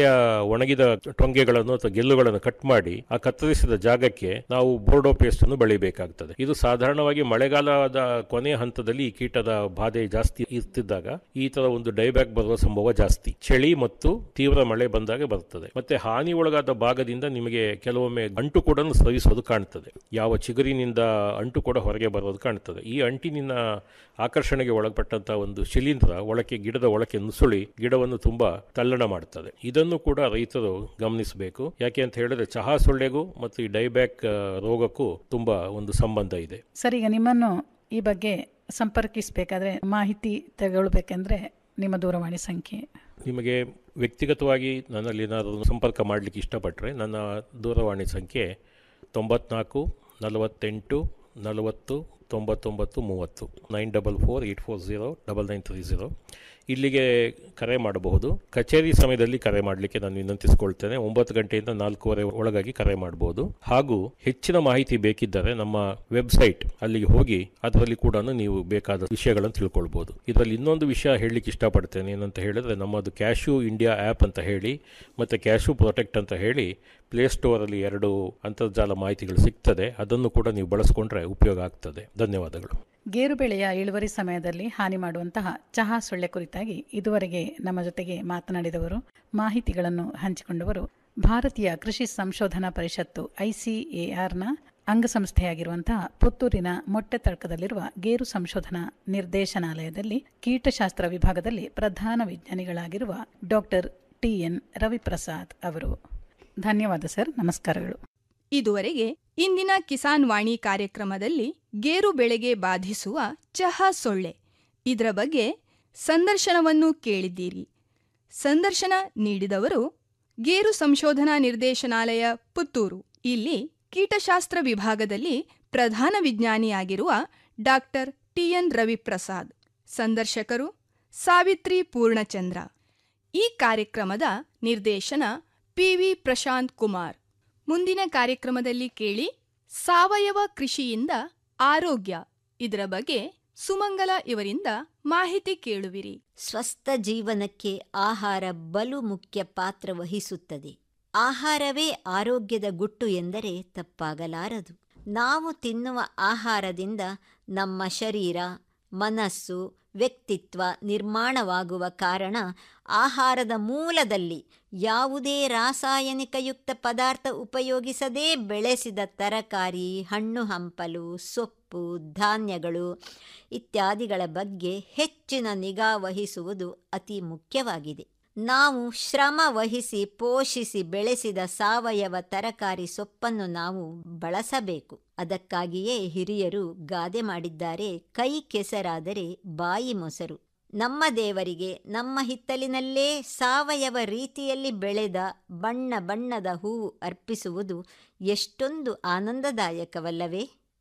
ಒಣಗಿದ ಟೊಂಗೆಗಳನ್ನು ಅಥವಾ ಗೆಲ್ಲುಗಳನ್ನು ಕಟ್ ಮಾಡಿ ಆ ಕತ್ತರಿಸಿದ ಜಾಗಕ್ಕೆ ನಾವು ಬೋರ್ಡೋ ಪೇಸ್ಟ್ ಅನ್ನು ಬೆಳಿಬೇಕಾಗ್ತದೆ ಇದು ಸಾಧಾರಣವಾಗಿ ಮಳೆಗಾಲದ ಕೊನೆಯ ಹಂತದಲ್ಲಿ ಈ ಕೀಟದ ಬಾಧೆ ಜಾಸ್ತಿ ಇರ್ತಿದ್ದಾಗ ಈ ತರ ಒಂದು ಡೈಬ್ಯಾಕ್ ಬರುವ ಸಂಭವ ಜಾಸ್ತಿ ಚಳಿ ಮತ್ತು ತೀವ್ರ ಮಳೆ ಬಂದಾಗ ಬರ್ತದೆ ಮತ್ತೆ ಹಾನಿ ಒಳಗಾದ ಭಾಗದಿಂದ ನಿಮಗೆ ಕೆಲವೊಮ್ಮೆ ಅಂಟು ಕೂಡ ಸ್ರವಿಸೋದು ಕಾಣ್ತದೆ ಯಾವ ಚಿಗುರಿನಿಂದ ಅಂಟು ಕೂಡ ಹೊರಗೆ ಬರೋದು ಕಾಣ್ತದೆ ಈ ಅಂಟಿನಿನ ಆಕರ್ಷಣೆಗೆ ಒಳಪಟ್ಟಂತಹ ಒಂದು ಶಿಲೀಂಧ್ರ ಒಳಕ್ಕೆ ಗಿಡದ ಒಳಕ್ಕೆ ನುಸುಳಿ ಗಿಡವನ್ನು ತುಂಬಾ ತಲ್ಲಣ ಮಾಡ್ತದೆ ಇದನ್ನು ಕೂಡ ರೈತರು ಗಮನಿಸಬೇಕು ಯಾಕೆ ಅಂತ ಹೇಳಿದ್ರೆ ಚಹಾ ಸೊಳ್ಳೆಗೂ ಮತ್ತು ಈ ಡೈಬ್ಯಾಕ್ ಆ, ರೋಗಕ್ಕೂ ತುಂಬಾ ಒಂದು ಸಂಬಂಧ ಇದೆ ಸರ್ ಈಗ ನಿಮ್ಮನ್ನು ಈ ಬಗ್ಗೆ ಸಂಪರ್ಕಿಸಬೇಕಾದ್ರೆ ಮಾಹಿತಿ ತಗೊಳ್ಬೇಕೆಂದ್ರೆ ನಿಮ್ಮ ದೂರವಾಣಿ ಸಂಖ್ಯೆ ನಿಮಗೆ ವ್ಯಕ್ತಿಗತವಾಗಿ ನನ್ನಲ್ಲಿ ಏನಾದರೂ ಸಂಪರ್ಕ ಮಾಡಲಿಕ್ಕೆ ಇಷ್ಟಪಟ್ಟರೆ ನನ್ನ ದೂರವಾಣಿ ಸಂಖ್ಯೆ ತೊಂಬತ್ನಾಲ್ಕು ನಲವತ್ತೆಂಟು ನಲವತ್ತು ತೊಂಬತ್ತೊಂಬತ್ತು ಮೂವತ್ತು nine double four eight four zero double nine three zero ಇಲ್ಲಿಗೆ ಕರೆ ಮಾಡಬಹುದು ಕಚೇರಿ ಸಮಯದಲ್ಲಿ ಕರೆ ಮಾಡಲಿಕ್ಕೆ ನಾನು ವಿನಂತಿಸಿಕೊಳ್ತೇನೆ ಒಂಬತ್ತು ಗಂಟೆಯಿಂದ ನಾಲ್ಕೂವರೆ ಒಳಗಾಗಿ ಕರೆ ಮಾಡಬಹುದು ಹಾಗೂ ಹೆಚ್ಚಿನ ಮಾಹಿತಿ ಬೇಕಿದ್ದರೆ ನಮ್ಮ ವೆಬ್ಸೈಟ್ ಅಲ್ಲಿಗೆ ಹೋಗಿ ಅದರಲ್ಲಿ ಕೂಡ ನೀವು ಬೇಕಾದ ವಿಷಯಗಳನ್ನು ತಿಳ್ಕೊಳ್ಬಹುದು ಇದರಲ್ಲಿ ಇನ್ನೊಂದು ವಿಷಯ ಹೇಳಲಿಕ್ಕೆ ಇಷ್ಟಪಡ್ತೇನೆ ಏನಂತ ಹೇಳಿದ್ರೆ ನಮ್ಮದು ಕ್ಯಾಶು ಇಂಡಿಯಾ ಆ್ಯಪ್ ಅಂತ ಹೇಳಿ ಮತ್ತು ಕ್ಯಾಶು ಪ್ರೊಟೆಕ್ಟ್ ಅಂತ ಹೇಳಿ ಪ್ಲೇಸ್ಟೋರಲ್ಲಿ ಎರಡು ಅಂತರ್ಜಾಲ ಮಾಹಿತಿಗಳು ಸಿಗ್ತದೆ ಅದನ್ನು ಕೂಡ ನೀವು ಬಳಸ್ಕೊಂಡ್ರೆ ಉಪಯೋಗ ಆಗ್ತದೆ ಧನ್ಯವಾದಗಳು ಗೇರು ಬೆಳೆಯ ಇಳುವರಿ ಸಮಯದಲ್ಲಿ ಹಾನಿ ಮಾಡುವಂತಹ ಚಹಾ ಸೊಳ್ಳೆ ಕುರಿತಾಗಿ ಇದುವರೆಗೆ ನಮ್ಮ ಜೊತೆಗೆ ಮಾತನಾಡಿದವರು ಮಾಹಿತಿಗಳನ್ನು ಹಂಚಿಕೊಂಡವರು ಭಾರತೀಯ ಕೃಷಿ ಸಂಶೋಧನಾ ಪರಿಷತ್ತು ಐಸಿಎಆರ್ನ ಅಂಗಸಂಸ್ಥೆಯಾಗಿರುವಂತಹ ಪುತ್ತೂರಿನ ಮೊಟ್ಟೆ ತಳಕದಲ್ಲಿರುವ ಗೇರು ಸಂಶೋಧನಾ ನಿರ್ದೇಶನಾಲಯದಲ್ಲಿ ಕೀಟಶಾಸ್ತ್ರ ವಿಭಾಗದಲ್ಲಿ ಪ್ರಧಾನ ವಿಜ್ಞಾನಿಗಳಾಗಿರುವ ಡಾಕ್ಟರ್ ಟಿಎನ್ ರವಿಪ್ರಸಾದ್ ಅವರು ಧನ್ಯವಾದ ಸರ್ ನಮಸ್ಕಾರಗಳು ಇದುವರೆಗೆ ಇಂದಿನ ಕಿಸಾನ್ ವಾಣಿ ಕಾರ್ಯಕ್ರಮದಲ್ಲಿ ಗೇರು ಬೆಳೆಗೆ ಬಾಧಿಸುವ ಚಹಾ ಸೊಳ್ಳೆ ಇದರ ಬಗ್ಗೆ ಸಂದರ್ಶನವನ್ನು ಕೇಳಿದ್ದೀರಿ ಸಂದರ್ಶನ ನೀಡಿದವರು ಗೇರು ಸಂಶೋಧನಾ ನಿರ್ದೇಶನಾಲಯ ಪುತ್ತೂರು ಇಲ್ಲಿ ಕೀಟಶಾಸ್ತ್ರ ವಿಭಾಗದಲ್ಲಿ ಪ್ರಧಾನ ವಿಜ್ಞಾನಿಯಾಗಿರುವ ಡಾಕ್ಟರ್ ಟಿಎನ್ ರವಿಪ್ರಸಾದ್ ಸಂದರ್ಶಕರು ಸಾವಿತ್ರಿ ಪೂರ್ಣಚಂದ್ರ ಈ ಕಾರ್ಯಕ್ರಮದ ನಿರ್ದೇಶನ ಪಿವಿ ಪ್ರಶಾಂತ್ ಕುಮಾರ್ ಮುಂದಿನ ಕಾರ್ಯಕ್ರಮದಲ್ಲಿ ಕೇಳಿ ಸಾವಯವ ಕೃಷಿಯಿಂದ ಆರೋಗ್ಯ ಇದರ ಬಗ್ಗೆ ಸುಮಂಗಲ ಇವರಿಂದ ಮಾಹಿತಿ ಕೇಳುವಿರಿ ಸ್ವಸ್ಥ ಜೀವನಕ್ಕೆ ಆಹಾರ ಬಲು ಮುಖ್ಯ ಪಾತ್ರ ವಹಿಸುತ್ತದೆ ಆಹಾರವೇ ಆರೋಗ್ಯದ ಗುಟ್ಟು ಎಂದರೆ ತಪ್ಪಾಗಲಾರದು ನಾವು ತಿನ್ನುವ ಆಹಾರದಿಂದ ನಮ್ಮ ಶರೀರ ಮನಸ್ಸು ವ್ಯಕ್ತಿತ್ವ ನಿರ್ಮಾಣವಾಗುವ ಕಾರಣ ಆಹಾರದ ಮೂಲದಲ್ಲಿ ಯಾವುದೇ ರಾಸಾಯನಿಕಯುಕ್ತ ಪದಾರ್ಥ ಉಪಯೋಗಿಸದೇ ಬೆಳೆಸಿದ ತರಕಾರಿ ಹಣ್ಣು ಹಂಪಲು ಸೊಪ್ಪು ಧಾನ್ಯಗಳು ಇತ್ಯಾದಿಗಳ ಬಗ್ಗೆ ಹೆಚ್ಚಿನ ನಿಗಾ ವಹಿಸುವುದು ಅತಿ ಮುಖ್ಯವಾಗಿದೆ ನಾವು ಶ್ರಮ ವಹಿಸಿ ಪೋಷಿಸಿ ಬೆಳೆಸಿದ ಸಾವಯವ ತರಕಾರಿ ಸೊಪ್ಪನ್ನು ನಾವು ಬಳಸಬೇಕು ಅದಕ್ಕಾಗಿಯೇ ಹಿರಿಯರು ಗಾದೆ ಮಾಡಿದ್ದಾರೆ ಕೈ ಕೆಸರಾದರೆ ಬಾಯಿ ಮೊಸರು ನಮ್ಮ ದೇವರಿಗೆ ನಮ್ಮ ಹಿತ್ತಲಿನಲ್ಲೇ ಸಾವಯವ ರೀತಿಯಲ್ಲಿ ಬೆಳೆದ ಬಣ್ಣ ಬಣ್ಣದ ಹೂವು ಅರ್ಪಿಸುವುದು ಎಷ್ಟೊಂದು ಆನಂದದಾಯಕವಲ್ಲವೇ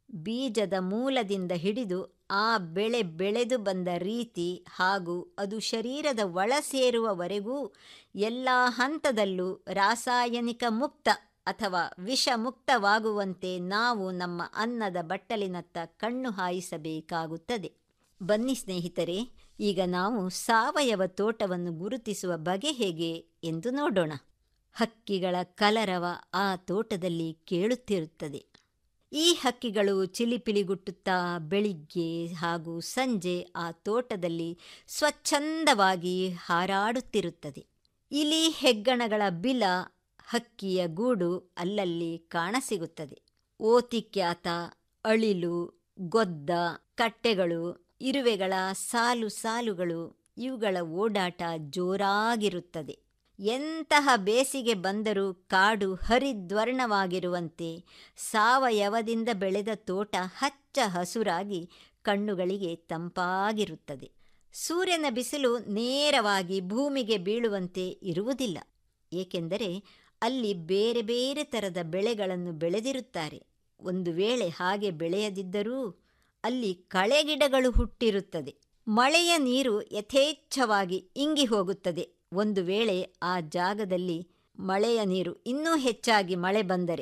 ಬೀಜದ ಮೂಲದಿಂದ ಹಿಡಿದು ಆ ಬೆಳೆ ಬೆಳೆದು ಬಂದ ರೀತಿ ಹಾಗೂ ಅದು ಶರೀರದ ಒಳ ಸೇರುವವರೆಗೂ ಎಲ್ಲ ಹಂತದಲ್ಲೂ ರಾಸಾಯನಿಕ ಮುಕ್ತ ಅಥವಾ ವಿಷ ಮುಕ್ತವಾಗುವಂತೆ ನಾವು ನಮ್ಮ ಅನ್ನದ ಬಟ್ಟಲಿನತ್ತ ಕಣ್ಣು ಹಾಯಿಸಬೇಕಾಗುತ್ತದೆ ಬನ್ನಿ ಸ್ನೇಹಿತರೆ ಈಗ ನಾವು ಸಾವಯವ ತೋಟವನ್ನು ಗುರುತಿಸುವ ಬಗೆ ಹೇಗೆ ಎಂದು ನೋಡೋಣ ಹಕ್ಕಿಗಳ ಕಲರವ ಆ ತೋಟದಲ್ಲಿ ಕೇಳುತ್ತಿರುತ್ತದೆ ಈ ಹಕ್ಕಿಗಳು ಚಿಲಿಪಿಲಿಗುಟ್ಟುತ್ತಾ ಬೆಳಿಗ್ಗೆ ಹಾಗೂ ಸಂಜೆ ಆ ತೋಟದಲ್ಲಿ ಸ್ವಚ್ಛಂದವಾಗಿ ಹಾರಾಡುತ್ತಿರುತ್ತದೆ ಇಲಿ ಹೆಗ್ಗಣಗಳ ಬಿಲ ಹಕ್ಕಿಯ ಗೂಡು ಅಲ್ಲಲ್ಲಿ ಕಾಣಸಿಗುತ್ತದೆ ಓತಿಕ್ಯಾತ ಅಳಿಲು ಗೊದ್ದ ಕಟ್ಟೆಗಳು ಇರುವೆಗಳ ಸಾಲು ಸಾಲುಗಳು ಇವುಗಳ ಓಡಾಟ ಜೋರಾಗಿರುತ್ತದೆ ಎಂತಹ ಬೇಸಿಗೆ ಬಂದರೂ ಕಾಡು ಹರಿದ್ವರ್ಣವಾಗಿರುವಂತೆ ಸಾವಯವದಿಂದ ಬೆಳೆದ ತೋಟ ಹಚ್ಚ ಹಸುರಾಗಿ ಕಣ್ಣುಗಳಿಗೆ ತಂಪಾಗಿರುತ್ತದೆ ಸೂರ್ಯನ ಬಿಸಿಲು ನೇರವಾಗಿ ಭೂಮಿಗೆ ಬೀಳುವಂತೆ ಇರುವುದಿಲ್ಲ ಏಕೆಂದರೆ ಅಲ್ಲಿ ಬೇರೆ ಬೇರೆ ಥರದ ಬೆಳೆಗಳನ್ನು ಬೆಳೆದಿರುತ್ತಾರೆ ಒಂದು ವೇಳೆ ಹಾಗೆ ಬೆಳೆಯದಿದ್ದರೂ ಅಲ್ಲಿ ಕಳೆಗಿಡಗಳು ಹುಟ್ಟಿರುತ್ತದೆ ಮಳೆಯ ನೀರು ಯಥೇಚ್ಛವಾಗಿ ಇಂಗಿ ಹೋಗುತ್ತದೆ ಒಂದು ವೇಳೆ ಆ ಜಾಗದಲ್ಲಿ ಮಳೆಯ ನೀರು ಇನ್ನೂ ಹೆಚ್ಚಾಗಿ ಮಳೆ ಬಂದರೆ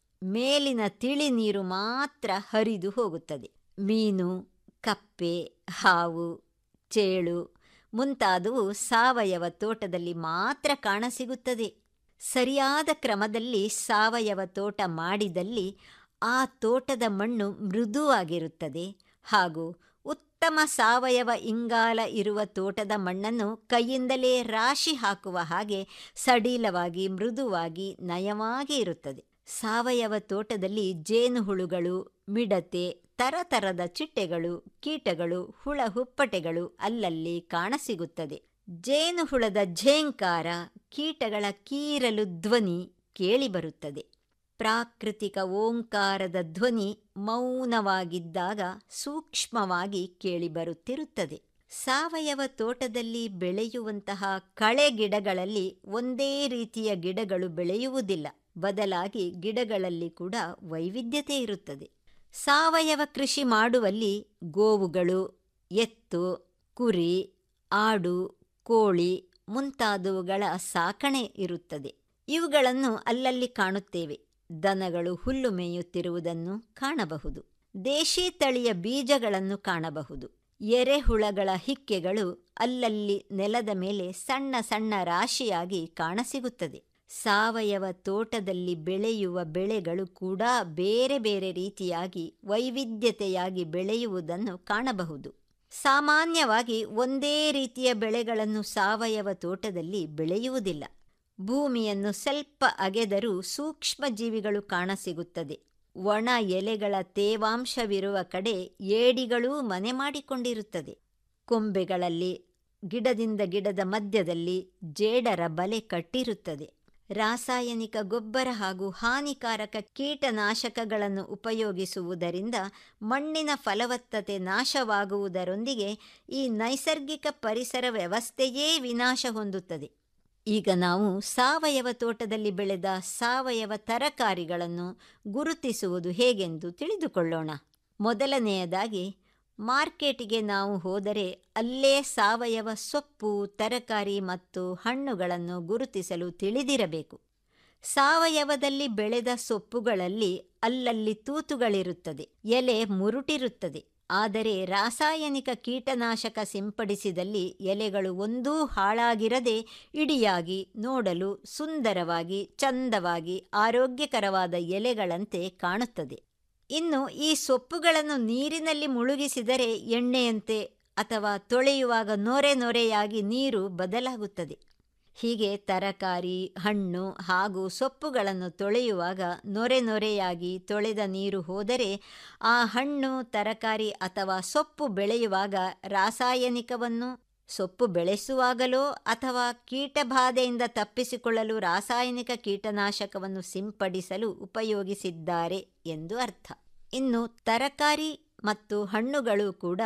ಮೇಲಿನ ತಿಳಿ ನೀರು ಮಾತ್ರ ಹರಿದು ಹೋಗುತ್ತದೆ ಮೀನು ಕಪ್ಪೆ ಹಾವು ಚೇಳು ಮುಂತಾದವು ಸಾವಯವ ತೋಟದಲ್ಲಿ ಮಾತ್ರ ಕಾಣಸಿಗುತ್ತದೆ ಸರಿಯಾದ ಕ್ರಮದಲ್ಲಿ ಸಾವಯವ ತೋಟ ಮಾಡಿದಲ್ಲಿ ಆ ತೋಟದ ಮಣ್ಣು ಮೃದುವಾಗಿರುತ್ತದೆ ಹಾಗೂ ಉತ್ತಮ ಸಾವಯವ ಇಂಗಾಲ ಇರುವ ತೋಟದ ಮಣ್ಣನ್ನು ಕೈಯಿಂದಲೇ ರಾಶಿ ಹಾಕುವ ಹಾಗೆ ಸಡಿಲವಾಗಿ ಮೃದುವಾಗಿ ನಯವಾಗಿ ಇರುತ್ತದೆ ಸಾವಯವ ತೋಟದಲ್ಲಿ ಜೇನುಹುಳುಗಳು ಮಿಡತೆ ತರತರದ ಚಿಟ್ಟೆಗಳು ಕೀಟಗಳು ಹುಳ ಹುಪ್ಪಟೆಗಳು ಅಲ್ಲಲ್ಲಿ ಕಾಣಸಿಗುತ್ತದೆ ಜೇನುಹುಳದ ಝೇಂಕಾರ ಕೀಟಗಳ ಕೀರಲು ಧ್ವನಿ ಕೇಳಿಬರುತ್ತದೆ ಪ್ರಾಕೃತಿಕ ಓಂಕಾರದ ಧ್ವನಿ ಮೌನವಾಗಿದ್ದಾಗ ಸೂಕ್ಷ್ಮವಾಗಿ ಕೇಳಿಬರುತ್ತಿರುತ್ತದೆ ಸಾವಯವ ತೋಟದಲ್ಲಿ ಬೆಳೆಯುವಂತಹ ಕಳೆ ಗಿಡಗಳಲ್ಲಿ ಒಂದೇ ರೀತಿಯ ಗಿಡಗಳು ಬೆಳೆಯುವುದಿಲ್ಲ ಬದಲಾಗಿ ಗಿಡಗಳಲ್ಲಿ ಕೂಡ ವೈವಿಧ್ಯತೆ ಇರುತ್ತದೆ ಸಾವಯವ ಕೃಷಿ ಮಾಡುವಲ್ಲಿ ಗೋವುಗಳು ಎತ್ತು ಕುರಿ ಆಡು ಕೋಳಿ ಮುಂತಾದವುಗಳ ಸಾಕಣೆ ಇರುತ್ತದೆ ಇವುಗಳನ್ನು ಅಲ್ಲಲ್ಲಿ ಕಾಣುತ್ತೇವೆ ದನಗಳು ಹುಲ್ಲು ಮೇಯುತ್ತಿರುವುದನ್ನು ಕಾಣಬಹುದು ದೇಶಿ ತಳಿಯ ಬೀಜಗಳನ್ನು ಕಾಣಬಹುದು ಎರೆಹುಳಗಳ ಹಿಕ್ಕೆಗಳು ಅಲ್ಲಲ್ಲಿ ನೆಲದ ಮೇಲೆ ಸಣ್ಣ ಸಣ್ಣ ರಾಶಿಯಾಗಿ ಕಾಣಸಿಗುತ್ತದೆ ಸಾವಯವ ತೋಟದಲ್ಲಿ ಬೆಳೆಯುವ ಬೆಳೆಗಳು ಕೂಡ ಬೇರೆ ಬೇರೆ ರೀತಿಯಾಗಿ ವೈವಿಧ್ಯತೆಯಾಗಿ ಬೆಳೆಯುವುದನ್ನು ಕಾಣಬಹುದು ಸಾಮಾನ್ಯವಾಗಿ ಒಂದೇ ರೀತಿಯ ಬೆಳೆಗಳನ್ನು ಸಾವಯವ ತೋಟದಲ್ಲಿ ಬೆಳೆಯುವುದಿಲ್ಲ ಭೂಮಿಯನ್ನು ಸ್ವಲ್ಪ ಅಗೆದರೂ ಸೂಕ್ಷ್ಮ ಜೀವಿಗಳು ಕಾಣಸಿಗುತ್ತದೆ ಒಣ ಎಲೆಗಳ ತೇವಾಂಶವಿರುವ ಕಡೆ ಏಡಿಗಳೂ ಮನೆ ಮಾಡಿಕೊಂಡಿರುತ್ತದೆ ಕೊಂಬೆಗಳಲ್ಲಿ ಗಿಡದಿಂದ ಗಿಡದ ಮಧ್ಯದಲ್ಲಿ ಜೇಡರ ಬಲೆ ಕಟ್ಟಿರುತ್ತದೆ ರಾಸಾಯನಿಕ ಗೊಬ್ಬರ ಹಾಗೂ ಹಾನಿಕಾರಕ ಕೀಟನಾಶಕಗಳನ್ನು ಉಪಯೋಗಿಸುವುದರಿಂದ ಮಣ್ಣಿನ ಫಲವತ್ತತೆ ನಾಶವಾಗುವುದರೊಂದಿಗೆ ಈ ನೈಸರ್ಗಿಕ ಪರಿಸರ ವ್ಯವಸ್ಥೆಯೇ ವಿನಾಶ ಹೊಂದುತ್ತದೆ ಈಗ ನಾವು ಸಾವಯವ ತೋಟದಲ್ಲಿ ಬೆಳೆದ ಸಾವಯವ ತರಕಾರಿಗಳನ್ನು ಗುರುತಿಸುವುದು ಹೇಗೆಂದು ತಿಳಿದುಕೊಳ್ಳೋಣ ಮೊದಲನೆಯದಾಗಿ ಮಾರ್ಕೆಟಿಗೆ ನಾವು ಹೋದರೆ ಅಲ್ಲೇ ಸಾವಯವ ಸೊಪ್ಪು ತರಕಾರಿ ಮತ್ತು ಹಣ್ಣುಗಳನ್ನು ಗುರುತಿಸಲು ತಿಳಿದಿರಬೇಕು ಸಾವಯವದಲ್ಲಿ ಬೆಳೆದ ಸೊಪ್ಪುಗಳಲ್ಲಿ ಅಲ್ಲಲ್ಲಿ ತೂತುಗಳಿರುತ್ತದೆ ಎಲೆ ಮುರುಟಿರುತ್ತದೆ ಆದರೆ ರಾಸಾಯನಿಕ ಕೀಟನಾಶಕ ಸಿಂಪಡಿಸಿದಲ್ಲಿ ಎಲೆಗಳು ಒಂದೂ ಹಾಳಾಗಿರದೆ ಇಡಿಯಾಗಿ ನೋಡಲು ಸುಂದರವಾಗಿ ಚಂದವಾಗಿ ಆರೋಗ್ಯಕರವಾದ ಎಲೆಗಳಂತೆ ಕಾಣುತ್ತದೆ ಇನ್ನು ಈ ಸೊಪ್ಪುಗಳನ್ನು ನೀರಿನಲ್ಲಿ ಮುಳುಗಿಸಿದರೆ ಎಣ್ಣೆಯಂತೆ ಅಥವಾ ತೊಳೆಯುವಾಗ ನೊರೆ ನೊರೆಯಾಗಿ ನೀರು ಬದಲಾಗುತ್ತದೆ ಹೀಗೆ ತರಕಾರಿ ಹಣ್ಣು ಹಾಗೂ ಸೊಪ್ಪುಗಳನ್ನು ತೊಳೆಯುವಾಗ ನೊರೆ ನೊರೆಯಾಗಿ ತೊಳೆದ ನೀರು ಹೋದರೆ ಆ ಹಣ್ಣು ತರಕಾರಿ ಅಥವಾ ಸೊಪ್ಪು ಬೆಳೆಯುವಾಗ ರಾಸಾಯನಿಕವನ್ನು ಸೊಪ್ಪು ಬೆಳೆಸುವಾಗಲೋ ಅಥವಾ ಕೀಟಬಾಧೆಯಿಂದ ತಪ್ಪಿಸಿಕೊಳ್ಳಲು ರಾಸಾಯನಿಕ ಕೀಟನಾಶಕವನ್ನು ಸಿಂಪಡಿಸಲು ಉಪಯೋಗಿಸಿದ್ದಾರೆ ಎಂದು ಅರ್ಥ ಇನ್ನು ತರಕಾರಿ ಮತ್ತು ಹಣ್ಣುಗಳು ಕೂಡ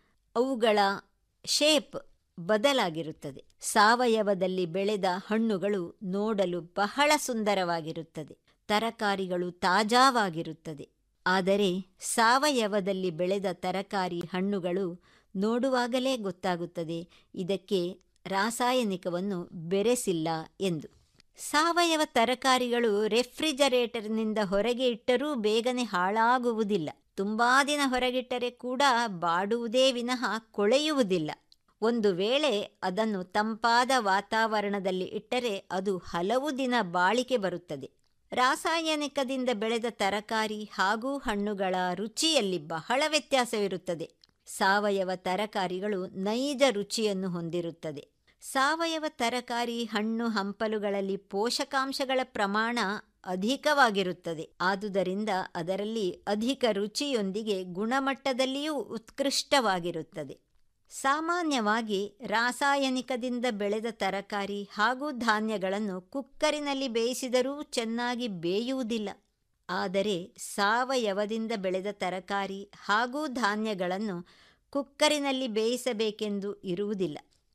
ಅವುಗಳ ಶೇಪ್ ಬದಲಾಗಿರುತ್ತದೆ ಸಾವಯವದಲ್ಲಿ ಬೆಳೆದ ಹಣ್ಣುಗಳು ನೋಡಲು ಬಹಳ ಸುಂದರವಾಗಿರುತ್ತದೆ ತರಕಾರಿಗಳು ತಾಜಾವಾಗಿರುತ್ತದೆ ಆದರೆ ಸಾವಯವದಲ್ಲಿ ಬೆಳೆದ ತರಕಾರಿ ಹಣ್ಣುಗಳು ನೋಡುವಾಗಲೇ ಗೊತ್ತಾಗುತ್ತದೆ ಇದಕ್ಕೆ ರಾಸಾಯನಿಕವನ್ನು ಬೆರೆಸಿಲ್ಲ ಎಂದು ಸಾವಯವ ತರಕಾರಿಗಳು ರೆಫ್ರಿಜರೇಟರ್ನಿಂದ ಹೊರಗೆ ಇಟ್ಟರೂ ಬೇಗನೆ ಹಾಳಾಗುವುದಿಲ್ಲ ತುಂಬಾ ದಿನ ಹೊರಗಿಟ್ಟರೆ ಕೂಡ ಬಾಡುವುದೇ ವಿನಃ ಕೊಳೆಯುವುದಿಲ್ಲ ಒಂದು ವೇಳೆ ಅದನ್ನು ತಂಪಾದ ವಾತಾವರಣದಲ್ಲಿ ಇಟ್ಟರೆ ಅದು ಹಲವು ದಿನ ಬಾಳಿಕೆ ಬರುತ್ತದೆ ರಾಸಾಯನಿಕದಿಂದ ಬೆಳೆದ ತರಕಾರಿ ಹಾಗೂ ಹಣ್ಣುಗಳ ರುಚಿಯಲ್ಲಿ ಬಹಳ ವ್ಯತ್ಯಾಸವಿರುತ್ತದೆ ಸಾವಯವ ತರಕಾರಿಗಳು ನೈಜ ರುಚಿಯನ್ನು ಹೊಂದಿರುತ್ತದೆ ಸಾವಯವ ತರಕಾರಿ ಹಣ್ಣು ಹಂಪಲುಗಳಲ್ಲಿ ಪೋಷಕಾಂಶಗಳ ಪ್ರಮಾಣ ಅಧಿಕವಾಗಿರುತ್ತದೆ ಆದುದರಿಂದ ಅದರಲ್ಲಿ ಅಧಿಕ ರುಚಿಯೊಂದಿಗೆ ಗುಣಮಟ್ಟದಲ್ಲಿಯೂ ಉತ್ಕೃಷ್ಟವಾಗಿರುತ್ತದೆ ಸಾಮಾನ್ಯವಾಗಿ ರಾಸಾಯನಿಕದಿಂದ ಬೆಳೆದ ತರಕಾರಿ ಹಾಗೂ ಧಾನ್ಯಗಳನ್ನು ಕುಕ್ಕರಿನಲ್ಲಿ ಬೇಯಿಸಿದರೂ ಚೆನ್ನಾಗಿ ಬೇಯುವುದಿಲ್ಲ ಆದರೆ ಸಾವಯವದಿಂದ ಬೆಳೆದ ತರಕಾರಿ ಹಾಗೂ ಧಾನ್ಯಗಳನ್ನು ಕುಕ್ಕರಿನಲ್ಲಿ ಬೇಯಿಸಬೇಕೆಂದು ಇರುವುದಿಲ್ಲ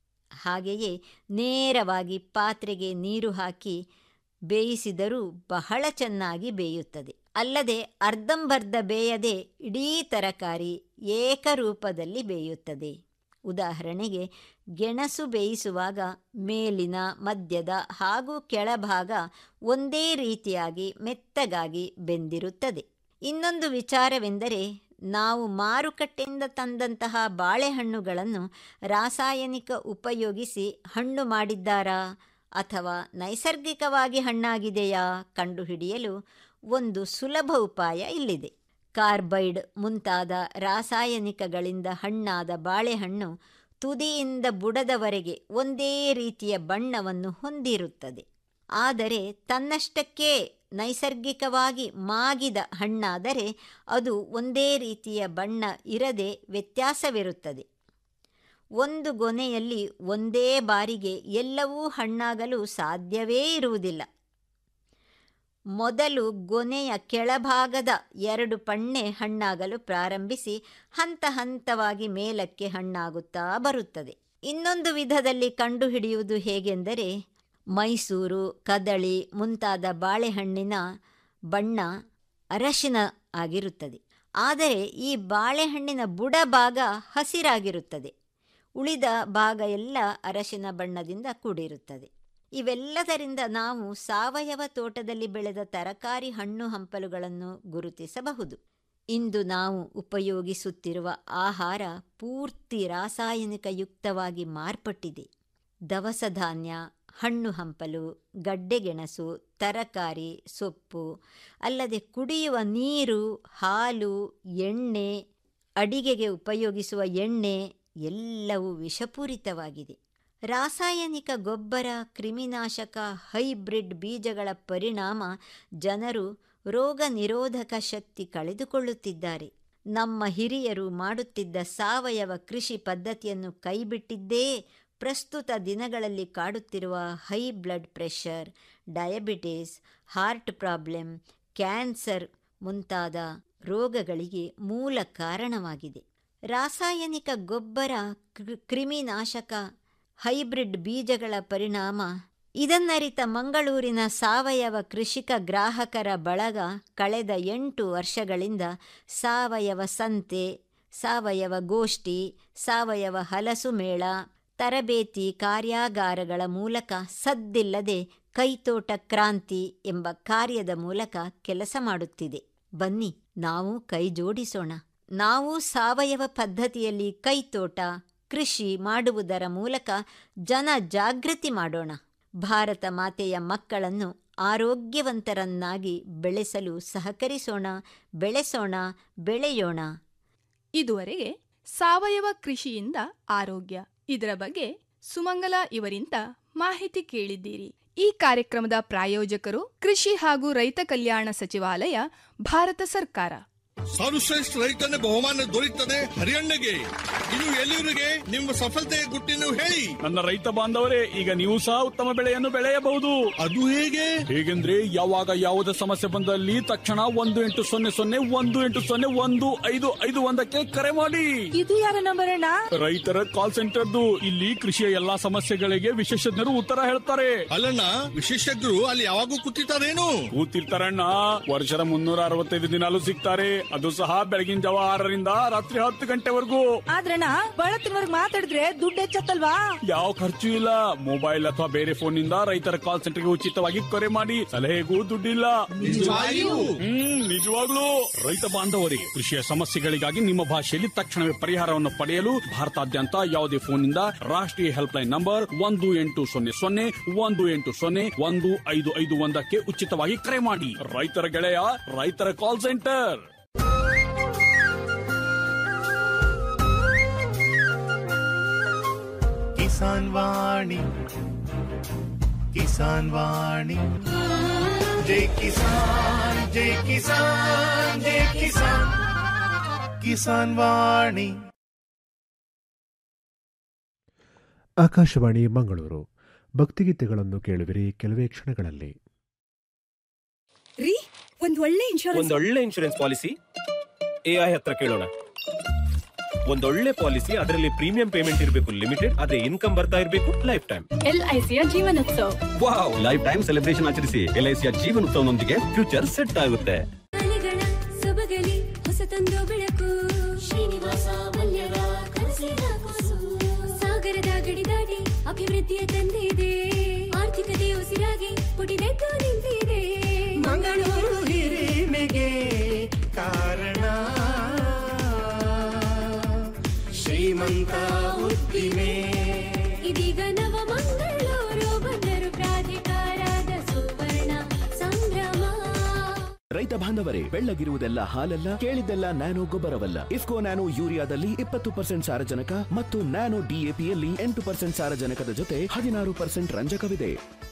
ಹಾಗೆಯೇ ನೇರವಾಗಿ ಪಾತ್ರೆಗೆ ನೀರು ಹಾಕಿ ಬೇಯಿಸಿದರೂ ಬಹಳ ಚೆನ್ನಾಗಿ ಬೇಯುತ್ತದೆ ಅಲ್ಲದೆ ಅರ್ಧಂಬರ್ಧ ಬೇಯದೆ ಇಡೀ ತರಕಾರಿ ಏಕರೂಪದಲ್ಲಿ ಬೇಯುತ್ತದೆ ಉದಾಹರಣೆಗೆ ಗೆಣಸು ಬೇಯಿಸುವಾಗ ಮೇಲಿನ ಮಧ್ಯದ ಹಾಗೂ ಕೆಳಭಾಗ ಒಂದೇ ರೀತಿಯಾಗಿ ಮೆತ್ತಗಾಗಿ ಬೆಂದಿರುತ್ತದೆ ಇನ್ನೊಂದು ವಿಚಾರವೆಂದರೆ ನಾವು ಮಾರುಕಟ್ಟೆಯಿಂದ ತಂದಂತಹ ಬಾಳೆಹಣ್ಣುಗಳನ್ನು ರಾಸಾಯನಿಕ ಉಪಯೋಗಿಸಿ ಹಣ್ಣು ಮಾಡಿದ್ದಾರಾ ಅಥವಾ ನೈಸರ್ಗಿಕವಾಗಿ ಹಣ್ಣಾಗಿದೆಯಾ ಕಂಡುಹಿಡಿಯಲು ಒಂದು ಸುಲಭ ಉಪಾಯ ಇಲ್ಲಿದೆ ಕಾರ್ಬೈಡ್ ಮುಂತಾದ ರಾಸಾಯನಿಕಗಳಿಂದ ಹಣ್ಣಾದ ಬಾಳೆಹಣ್ಣು ತುದಿಯಿಂದ ಬುಡದವರೆಗೆ ಒಂದೇ ರೀತಿಯ ಬಣ್ಣವನ್ನು ಹೊಂದಿರುತ್ತದೆ ಆದರೆ ತನ್ನಷ್ಟಕ್ಕೇ ನೈಸರ್ಗಿಕವಾಗಿ ಮಾಗಿದ ಹಣ್ಣಾದರೆ ಅದು ಒಂದೇ ರೀತಿಯ ಬಣ್ಣ ಇರದೆ ವ್ಯತ್ಯಾಸವಿರುತ್ತದೆ ಒಂದು ಗೊನೆಯಲ್ಲಿ ಒಂದೇ ಬಾರಿಗೆ ಎಲ್ಲವೂ ಹಣ್ಣಾಗಲು ಸಾಧ್ಯವೇ ಇರುವುದಿಲ್ಲ ಮೊದಲು ಗೊನೆಯ ಕೆಳಭಾಗದ ಎರಡು ಪಣ್ಣೆ ಹಣ್ಣಾಗಲು ಪ್ರಾರಂಭಿಸಿ ಹಂತ ಹಂತವಾಗಿ ಮೇಲಕ್ಕೆ ಹಣ್ಣಾಗುತ್ತಾ ಬರುತ್ತದೆ ಇನ್ನೊಂದು ವಿಧದಲ್ಲಿ ಕಂಡುಹಿಡಿಯುವುದು ಹೇಗೆಂದರೆ ಮೈಸೂರು ಕದಳಿ ಮುಂತಾದ ಬಾಳೆಹಣ್ಣಿನ ಬಣ್ಣ ಅರಶಿನ ಆಗಿರುತ್ತದೆ ಆದರೆ ಈ ಬಾಳೆಹಣ್ಣಿನ ಬುಡ ಭಾಗ ಹಸಿರಾಗಿರುತ್ತದೆ ಉಳಿದ ಭಾಗ ಎಲ್ಲ ಅರಶಿನ ಬಣ್ಣದಿಂದ ಕೂಡಿರುತ್ತದೆ ಇವೆಲ್ಲದರಿಂದ ನಾವು ಸಾವಯವ ತೋಟದಲ್ಲಿ ಬೆಳೆದ ತರಕಾರಿ ಹಣ್ಣು ಹಂಪಲುಗಳನ್ನು ಗುರುತಿಸಬಹುದು ಇಂದು ನಾವು ಉಪಯೋಗಿಸುತ್ತಿರುವ ಆಹಾರ ಪೂರ್ತಿ ರಾಸಾಯನಿಕ ಯುಕ್ತವಾಗಿ ಮಾರ್ಪಟ್ಟಿದೆ ದವಸ ಧಾನ್ಯ ಹಣ್ಣು ಹಂಪಲು ಗಡ್ಡೆಗೆಣಸು ತರಕಾರಿ ಸೊಪ್ಪು ಅಲ್ಲದೆ ಕುಡಿಯುವ ನೀರು ಹಾಲು ಎಣ್ಣೆ ಅಡಿಗೆಗೆ ಉಪಯೋಗಿಸುವ ಎಣ್ಣೆ ಎಲ್ಲವೂ ವಿಷಪೂರಿತವಾಗಿದೆ ರಾಸಾಯನಿಕ ಗೊಬ್ಬರ ಕ್ರಿಮಿನಾಶಕ ಹೈಬ್ರಿಡ್ ಬೀಜಗಳ ಪರಿಣಾಮ ಜನರು ರೋಗ ನಿರೋಧಕ ಶಕ್ತಿ ಕಳೆದುಕೊಳ್ಳುತ್ತಿದ್ದಾರೆ ನಮ್ಮ ಹಿರಿಯರು ಮಾಡುತ್ತಿದ್ದ ಸಾವಯವ ಕೃಷಿ ಪದ್ಧತಿಯನ್ನು ಕೈಬಿಟ್ಟಿದ್ದೇ ಪ್ರಸ್ತುತ ದಿನಗಳಲ್ಲಿ ಕಾಡುತ್ತಿರುವ high blood pressure diabetes heart problem cancer ಮುಂತಾದ ರೋಗಗಳಿಗೆ ಮೂಲ ಕಾರಣವಾಗಿದೆ ರಾಸಾಯನಿಕ ಗೊಬ್ಬರ ಕ್ರಿಮಿನಾಶಕ ಹೈಬ್ರಿಡ್ ಬೀಜಗಳ ಪರಿಣಾಮ ಇದನ್ನರಿತ ಮಂಗಳೂರಿನ ಸಾವಯವ ಕೃಷಿಕ ಗ್ರಾಹಕರ ಬಳಗ ಕಳೆದ ಎಂಟು ವರ್ಷಗಳಿಂದ ಸಾವಯವ ಸಂತೆ ಸಾವಯವ ಗೋಷ್ಠಿ ಸಾವಯವ ಹಲಸು ಮೇಳ ತರಬೇತಿ ಕಾರ್ಯಾಗಾರಗಳ ಮೂಲಕ ಸದ್ದಿಲ್ಲದೆ ಕೈತೋಟ ಕ್ರಾಂತಿ ಎಂಬ ಕಾರ್ಯದ ಮೂಲಕ ಕೆಲಸ ಮಾಡುತ್ತಿದೆ ಬನ್ನಿ ನಾವು ಕೈ ಜೋಡಿಸೋಣ ನಾವು ಸಾವಯವ ಪದ್ಧತಿಯಲ್ಲಿ ಕೈತೋಟ ಕೃಷಿ ಮಾಡುವುದರ ಮೂಲಕ ಜನ ಜಾಗೃತಿ ಮಾಡೋಣ ಭಾರತ ಮಾತೆಯ ಮಕ್ಕಳನ್ನು ಆರೋಗ್ಯವಂತರನ್ನಾಗಿ ಬೆಳೆಸಲು ಸಹಕರಿಸೋಣ ಬೆಳೆಸೋಣ ಬೆಳೆಯೋಣ ಇದುವರೆಗೆ ಸಾವಯವ ಕೃಷಿಯಿಂದ ಆರೋಗ್ಯ ಇದರ ಬಗ್ಗೆ ಸುಮಂಗಲ ಇವರಿಂದ ಮಾಹಿತಿ ಕೇಳಿದ್ದೀರಿ ಈ ಕಾರ್ಯಕ್ರಮದ ಪ್ರಾಯೋಜಕರು ಕೃಷಿ ಹಾಗೂ ರೈತ ಕಲ್ಯಾಣ ಸಚಿವಾಲಯ ಭಾರತ ಸರ್ಕಾರ ಸರ್ವಶ್ರೇಷ್ಠ ರೈತನ ಬಹುಮಾನ ದೊರೆಯುತ್ತದೆ ಹರಿಯಣ್ಣಗೆ ಇದು ಎಲ್ಲಿವರಿಗೆ ನಿಮ್ಮ ಸಫಲತೆಯ ಗುಟ್ಟಿನ ಹೇಳಿ ನನ್ನ ರೈತ ಬಾಂಧವರೇ ಈಗ ನೀವು ಸಹ ಉತ್ತಮ ಬೆಳೆಯನ್ನು ಬೆಳೆಯಬಹುದು ಅದು ಹೇಗೆ ಹೇಗೆಂದ್ರೆ ಯಾವಾಗ ಯಾವುದೇ ಸಮಸ್ಯೆ ಬಂದಲ್ಲಿ ತಕ್ಷಣ ಒಂದು ಎಂಟು ಸೊನ್ನೆ ಸೊನ್ನೆ ಒಂದು ಎಂಟು ಸೊನ್ನೆ ಒಂದು ಐದು ಐದು ಒಂದಕ್ಕೆ ಕರೆ ಮಾಡಿ ಇದು ಯಾರ ನಂಬರ್ ಅಣ್ಣ ರೈತರ ಕಾಲ್ ಸೆಂಟರ್ದು ಇಲ್ಲಿ ಕೃಷಿಯ ಎಲ್ಲಾ ಸಮಸ್ಯೆಗಳಿಗೆ ವಿಶೇಷಜ್ಞರು ಉತ್ತರ ಹೇಳ್ತಾರೆ ಅಲ್ಲಣ್ಣ ವಿಶೇಷಜ್ಞರು ಅಲ್ಲಿ ಯಾವಾಗೂ ಕೂತಿರ್ತಾರೇನು ಕೂತಿರ್ತಾರಣ್ಣ ವರ್ಷದ ಮುನ್ನೂರ ಅರವತ್ತೈದು ದಿನಾಲು ಸಿಗ್ತಾರೆ ಅದು ಸಹ ಬೆಳಗಿನ ಜಾವ ಆರರಿಂದ ರಾತ್ರಿ ಹತ್ತು ಗಂಟೆವರೆಗೂ ಆದ್ರಣ್ಣ ಬಳತ್ತಿನವರ್ಗ್ ಮಾತಾಡಿದ್ರೆ ದುಡ್ಡು ಹೆಚ್ಚತ್ತಲ್ವಾ ಯಾವ ಖರ್ಚು ಇಲ್ಲ ಮೊಬೈಲ್ ಅಥವಾ ಬೇರೆ ಫೋನ್ ನಿಂದ ರೈತರ ಕಾಲ್ ಸೆಂಟರ್ಗೆ ಉಚಿತವಾಗಿ ಕರೆ ಮಾಡಿ ಸಲಹೆಗೂ ದುಡ್ಡಿಲ್ಲ ಹ್ಮ್ ನಿಜವಾಗ್ಲೂ ರೈತ ಬಾಂಧವರೇ ಕೃಷಿಯ ಸಮಸ್ಯೆಗಳಿಗಾಗಿ ನಿಮ್ಮ ಭಾಷೆಯಲ್ಲಿ ತಕ್ಷಣವೇ ಪರಿಹಾರವನ್ನು ಪಡೆಯಲು ಭಾರತಾದ್ಯಂತ ಯಾವುದೇ ಫೋನ್ನಿಂದ ರಾಷ್ಟ್ರೀಯ ಹೆಲ್ಪ್ಲೈನ್ ನಂಬರ್ ಒಂದು ಎಂಟು ಸೊನ್ನೆ ಸೊನ್ನೆ ಒಂದು ಎಂಟು ಸೊನ್ನೆ ಒಂದು ಐದು ಐದು ಒಂದಕ್ಕೆ ಉಚಿತವಾಗಿ ಕರೆ ಮಾಡಿ ರೈತರ ಗೆಳೆಯ ರೈತರ ಕಾಲ್ ಸೆಂಟರ್ ಕಿಸಾನ್ ವಾಣಿ ಕಿಸಾನ್ ವಾಣಿ ಜೈ ಕಿಸಾನ್ ಜೈ ಕಿಸಾನ್ ಜೈ ಕಿಸಾನ್ ಕಿಸಾನ್ ವಾಣಿ ಆಕಾಶವಾಣಿ ಮಂಗಳೂರು ಭಕ್ತಿಗೀತೆಗಳನ್ನು ಕೇಳುವಿರಿ ಕೆಲವೇ ಕ್ಷಣಗಳಲ್ಲಿ ರೀ ಒಂದ್ ಒಳ್ಳೆ ಇನ್ಶೂರೆನ್ಸ್ ಒಂದೊಳ್ಳೆ ಇನ್ಶೂರೆನ್ಸ್ ಪಾಲಿಸಿ ಎಐ ಹತ್ರ ಕೇಳೋಣ ಒಂದೊಳ್ಳೆ ಪಾಲಿಸಿ ಅದರಲ್ಲಿ ಪ್ರೀಮಿಯಂ ಪೇಮೆಂಟ್ ಇರಬೇಕು ಲಿಮಿಟೆಡ್ ಅದೇ ಇನ್ಕಮ್ ಬರ್ತಾ ಇರಬೇಕು ಲೈಫ್ ಟೈಮ್ ಎಲ್ಐಸಿಯ Jeevan Utsav wow life time celebration ಆಚರಿಸಿ ಎಲ್ಐಸಿಯ ಜೀವನೋತ್ಸವನೊಂದಿಗೆ ಫ್ಯೂಚರ್ ಸೆಟ್ ಆಗುತ್ತೆ ಸೊಬಗಲಿ ಹೊಸತೊಂದು ಬೆಳಕು ಶ್ರೀನಿವಾಸ ಮಲ್ಯದ ಕನಸಿನ ಕೂಸು ಸಾಗರದ ಗಡಿ ದಾಟಿ ಅಭಿವೃದ್ಧಿಯ ತಂದಿದೆ ಆರ್ಥಿಕತೆ ಉಸಿರಾಗಿ ಪುಟಿದೆದ್ದು ನಿಂತಿದೆ ಮಂಗಳೂರು ಹಿರಿಮೆಗೆ ಕಾರಣ ಶ್ರೀಮಂತ ಉದ್ದಿಮೆ ಇದೀಗ ನವ ಮಂಗಳೂರು ಬಂದರು ಪ್ರಾರಂಭ ಬಾಂಧವರೇ ಬೆಳ್ಳಗಿರುವುದೆಲ್ಲ ಹಾಲಲ್ಲ ಕೇಳಿದ್ದೆಲ್ಲ ನ್ಯಾನೋ ಗೊಬ್ಬರವಲ್ಲ ಇಫ್ಕೋ ನ್ಯಾನೋ ಯೂರಿಯಾದಲ್ಲಿ ಇಪ್ಪತ್ತು ಪರ್ಸೆಂಟ್ ಸಾರಜನಕ ಮತ್ತು ನ್ಯಾನೋ ಡಿಎಪಿಯಲ್ಲಿ ಎಂಟು ಪರ್ಸೆಂಟ್ ಸಾರಜನಕದ ಜೊತೆ ಹದಿನಾರು ಪರ್ಸೆಂಟ್ ರಂಜಕವಿದೆ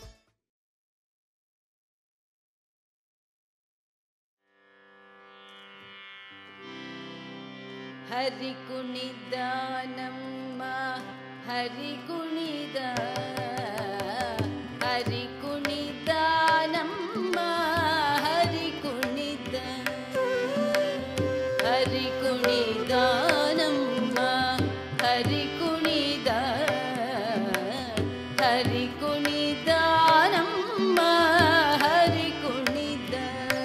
ಹರಿ ಕುಣಿದ ನಮ್ಮ ಹರಿ ಕುಣಿದ ಹರಿ ಕುಣಿದ ನಮ್ಮ ಹರಿ ಕುಣಿದ ಹರಿ ಕುಣಿದ ನಮ್ಮ ಹರಿ ಕುಣಿದ ಹರಿ ಕುಣಿದ ನಮ್ಮ ಹರಿ ಕುಣಿದ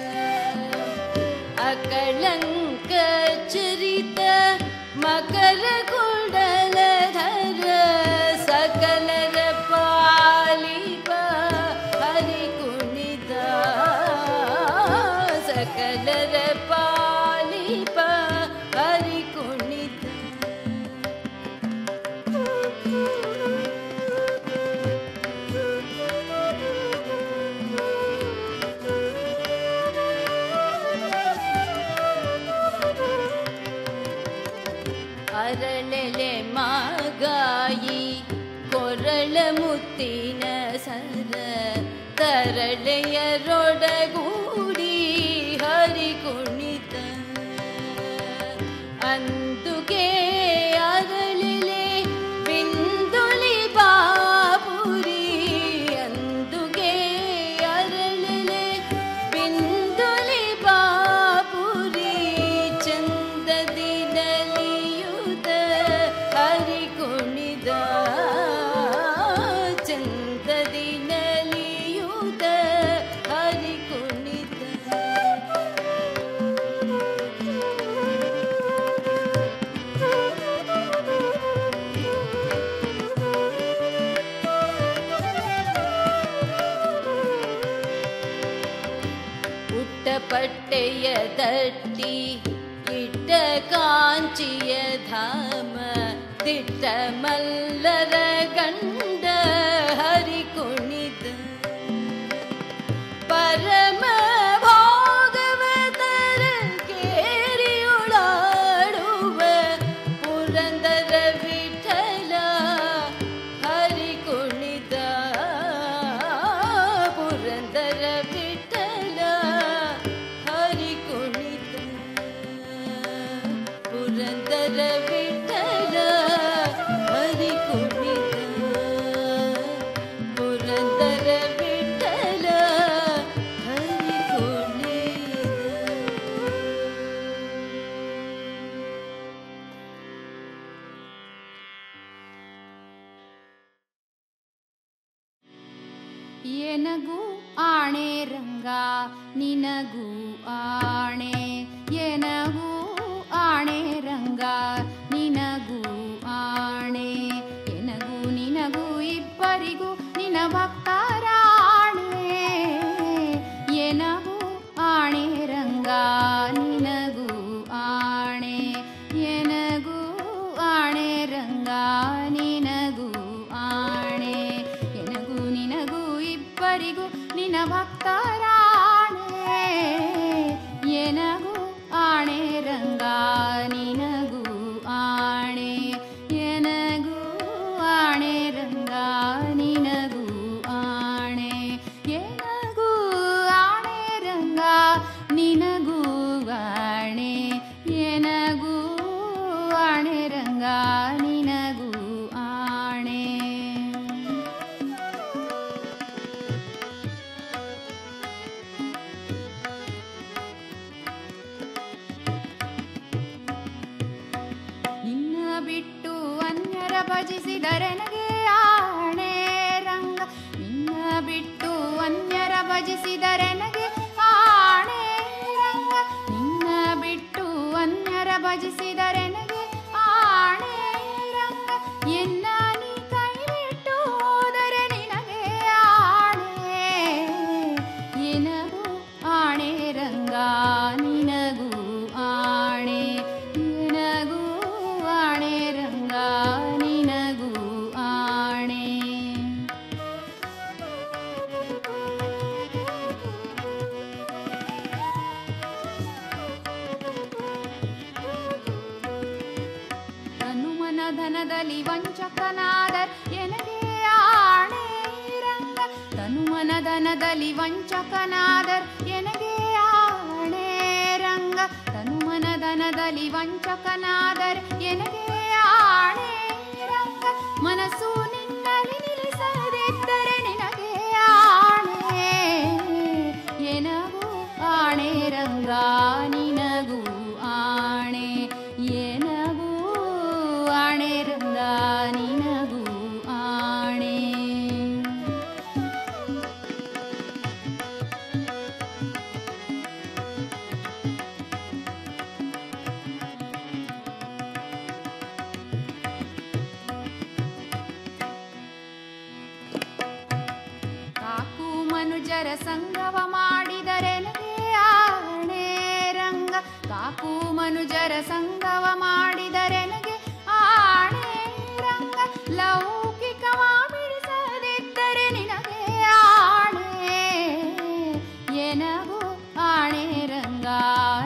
ಅಕಳಂಕ ಚರಿತ ಮಕರ ಕುಂಡಲಧರ ಸಕಲರ ಪಾಲಿಪ ಹರಿ ಕುಣಿದ ಸಕಲರ ಪಾಲಿಪ ಹರಿ ಕುಣಿದ ಅರಳೆಲೆ ಮಾಗಾಯಿ ಕೊರಳ ಮುತ್ತಿನ ಸರ ತರಳೆಯರೊಡಗೂಡಿ ಹರಿ ಕುಣಿತ ಅಂದುಗೆ ಅರಳಿಲೆ ಬಿಂದುಳಿ ಬಾಪುರಿ ಅಂದುಗೆ ಅರಳಿಲೆ ಬಿಂದುಳಿ ಬಾಪುರಿ ಚಂದದಿ ನಲಿಯುದ ಹರಿ ಕುಣಿದ ಚಂದದಿ ನಲಿಯುದ ಹರಿ ಕುಣಿದ ಉಟ್ಟ ಪಟ್ಟೆಯ ತಟ್ಟಿ ಇಟ್ಟ ಕಾಂಚಿಯ ಧಾಮ ದಿಟ್ಟ ಮಲ್ಲರ ಗಂಡ ಹರಿ ಕುಣಿದ ಪರಮ ಭಾಗವತರ ಕೇರಿಯುಳಾಡುವ ಪುರಂದರ ವಿಠಲ ಹರಿ ಕುಣಿದ ಪುರಂದರ ವಿಠಲ ಹರಿ ಕುಣಿದ ಪುರಂದರ ವಿಠಲ ಹರಿ ಕುಣಿದ ಪುರಂದರ ವಿಠಲ ಹರಿ ಕುಣಿದ ಎನಗೂ ಆಣೆ ರಂಗ ನಿನಗೂ ಆಣೆ ಎನಗೂ ಆಣೆ ರಂಗ ನಿನಗೂ ಆಣೆ ಎನಗೂ ನಿನಗೂ ಇಬ್ಬರಿಗೂ ನಿನ ಭಕ್ತರಾಣೆ ಎನಗೂ ಆಣೆ ರಂಗ ನಿನಗೂ ಆಣೆ ಎನಗೂ ಆಣೆ ರಂಗ ನಿನಗೂ ಆಣೆ ಎನಗೂ ನಿನಗೂ ಇಬ್ಬರಿಗೂ ನಿನ ಭಕ್ತರಾಣೆ ಎನಗೂ ಆಣೆ ರಂಗ ನಿನಗೂ ಆಣೆ ಎನಗೂ ಆಣೆ ರಂಗ ನಿನಗೂ ಆಣೆ ಎನಗೂ ಆಣೆ ರಂಗ ನಿನಗೂ ಆಣೆ ಎನಗೂ ಆಣೆ ರಂಗ ನಿನಗೂ ಆಣೆ ನಿನ್ನ ಬಿಟ್ಟು ಅನ್ಯರ ಭಜಿಸಿದರೆ ನನಗೆ ಆಣೆ ರಂಗ ನಿನ್ನ ಬಿಟ್ಟು ಅನ್ಯರ ಭಜಿಸಿದರೆ ನನಗೆ ಆಣೆ ರಂಗ ನಿನ್ನ ಬಿಟ್ಟು ಅನ್ಯರ ಭಜಿಸಿದರೆ ನನಗೆ ಆಣೆ ರಂಗ ಎನ್ನ ನೀ ಕೈ ಬಿಟ್ಟು ಹೋದರೆ ನಿನಗೆ ಆಣೆ ಎನಗೂ ಆಣೆ ರಂಗ ನಿನಗೂ ಆಣೆ ನಿನಗೂ ಆಣೆ ರಂಗ ನಿನಗೂ ಆಣೆ ಧನದಲ್ಲಿ ವಂಚಕನಾದರ್ ಎನಗೆ ಆಣೆ ರಂಗ ತನುಮನ ಧನದಲ್ಲಿ ವಂಚಕನಾದರ್ ಎನಗೆ ಆಣೆ ರಂಗ ತನುಮನ ಧನದಲ್ಲಿ ವಂಚಕನಾದರ್ ಎನಗೆ ಆಣೆ ರಂಗ ಮನಸ್ಸು ನಿನ್ನಲ್ಲಿ ನಿಲ್ಲಿಸದಿದ್ದರೆ ನಿನಗೆ ಆಣೆ ಎನಗೂ ಆಣೆ ರಂಗ ನಿನಗೂ ಆಣೆ ಎನಗೂ ಆಣೆ ರಂಗ ನಿನಗೂ ಆಣೆ ಕಾಕು ಮನುಜರ ಸಂಗವ ಮಾಡಿದರೆ ಆಣೆ ರಂಗ ಕಾಕು ಮನುಜರ ಸಂಗವ ಮಾಡಿದರೆ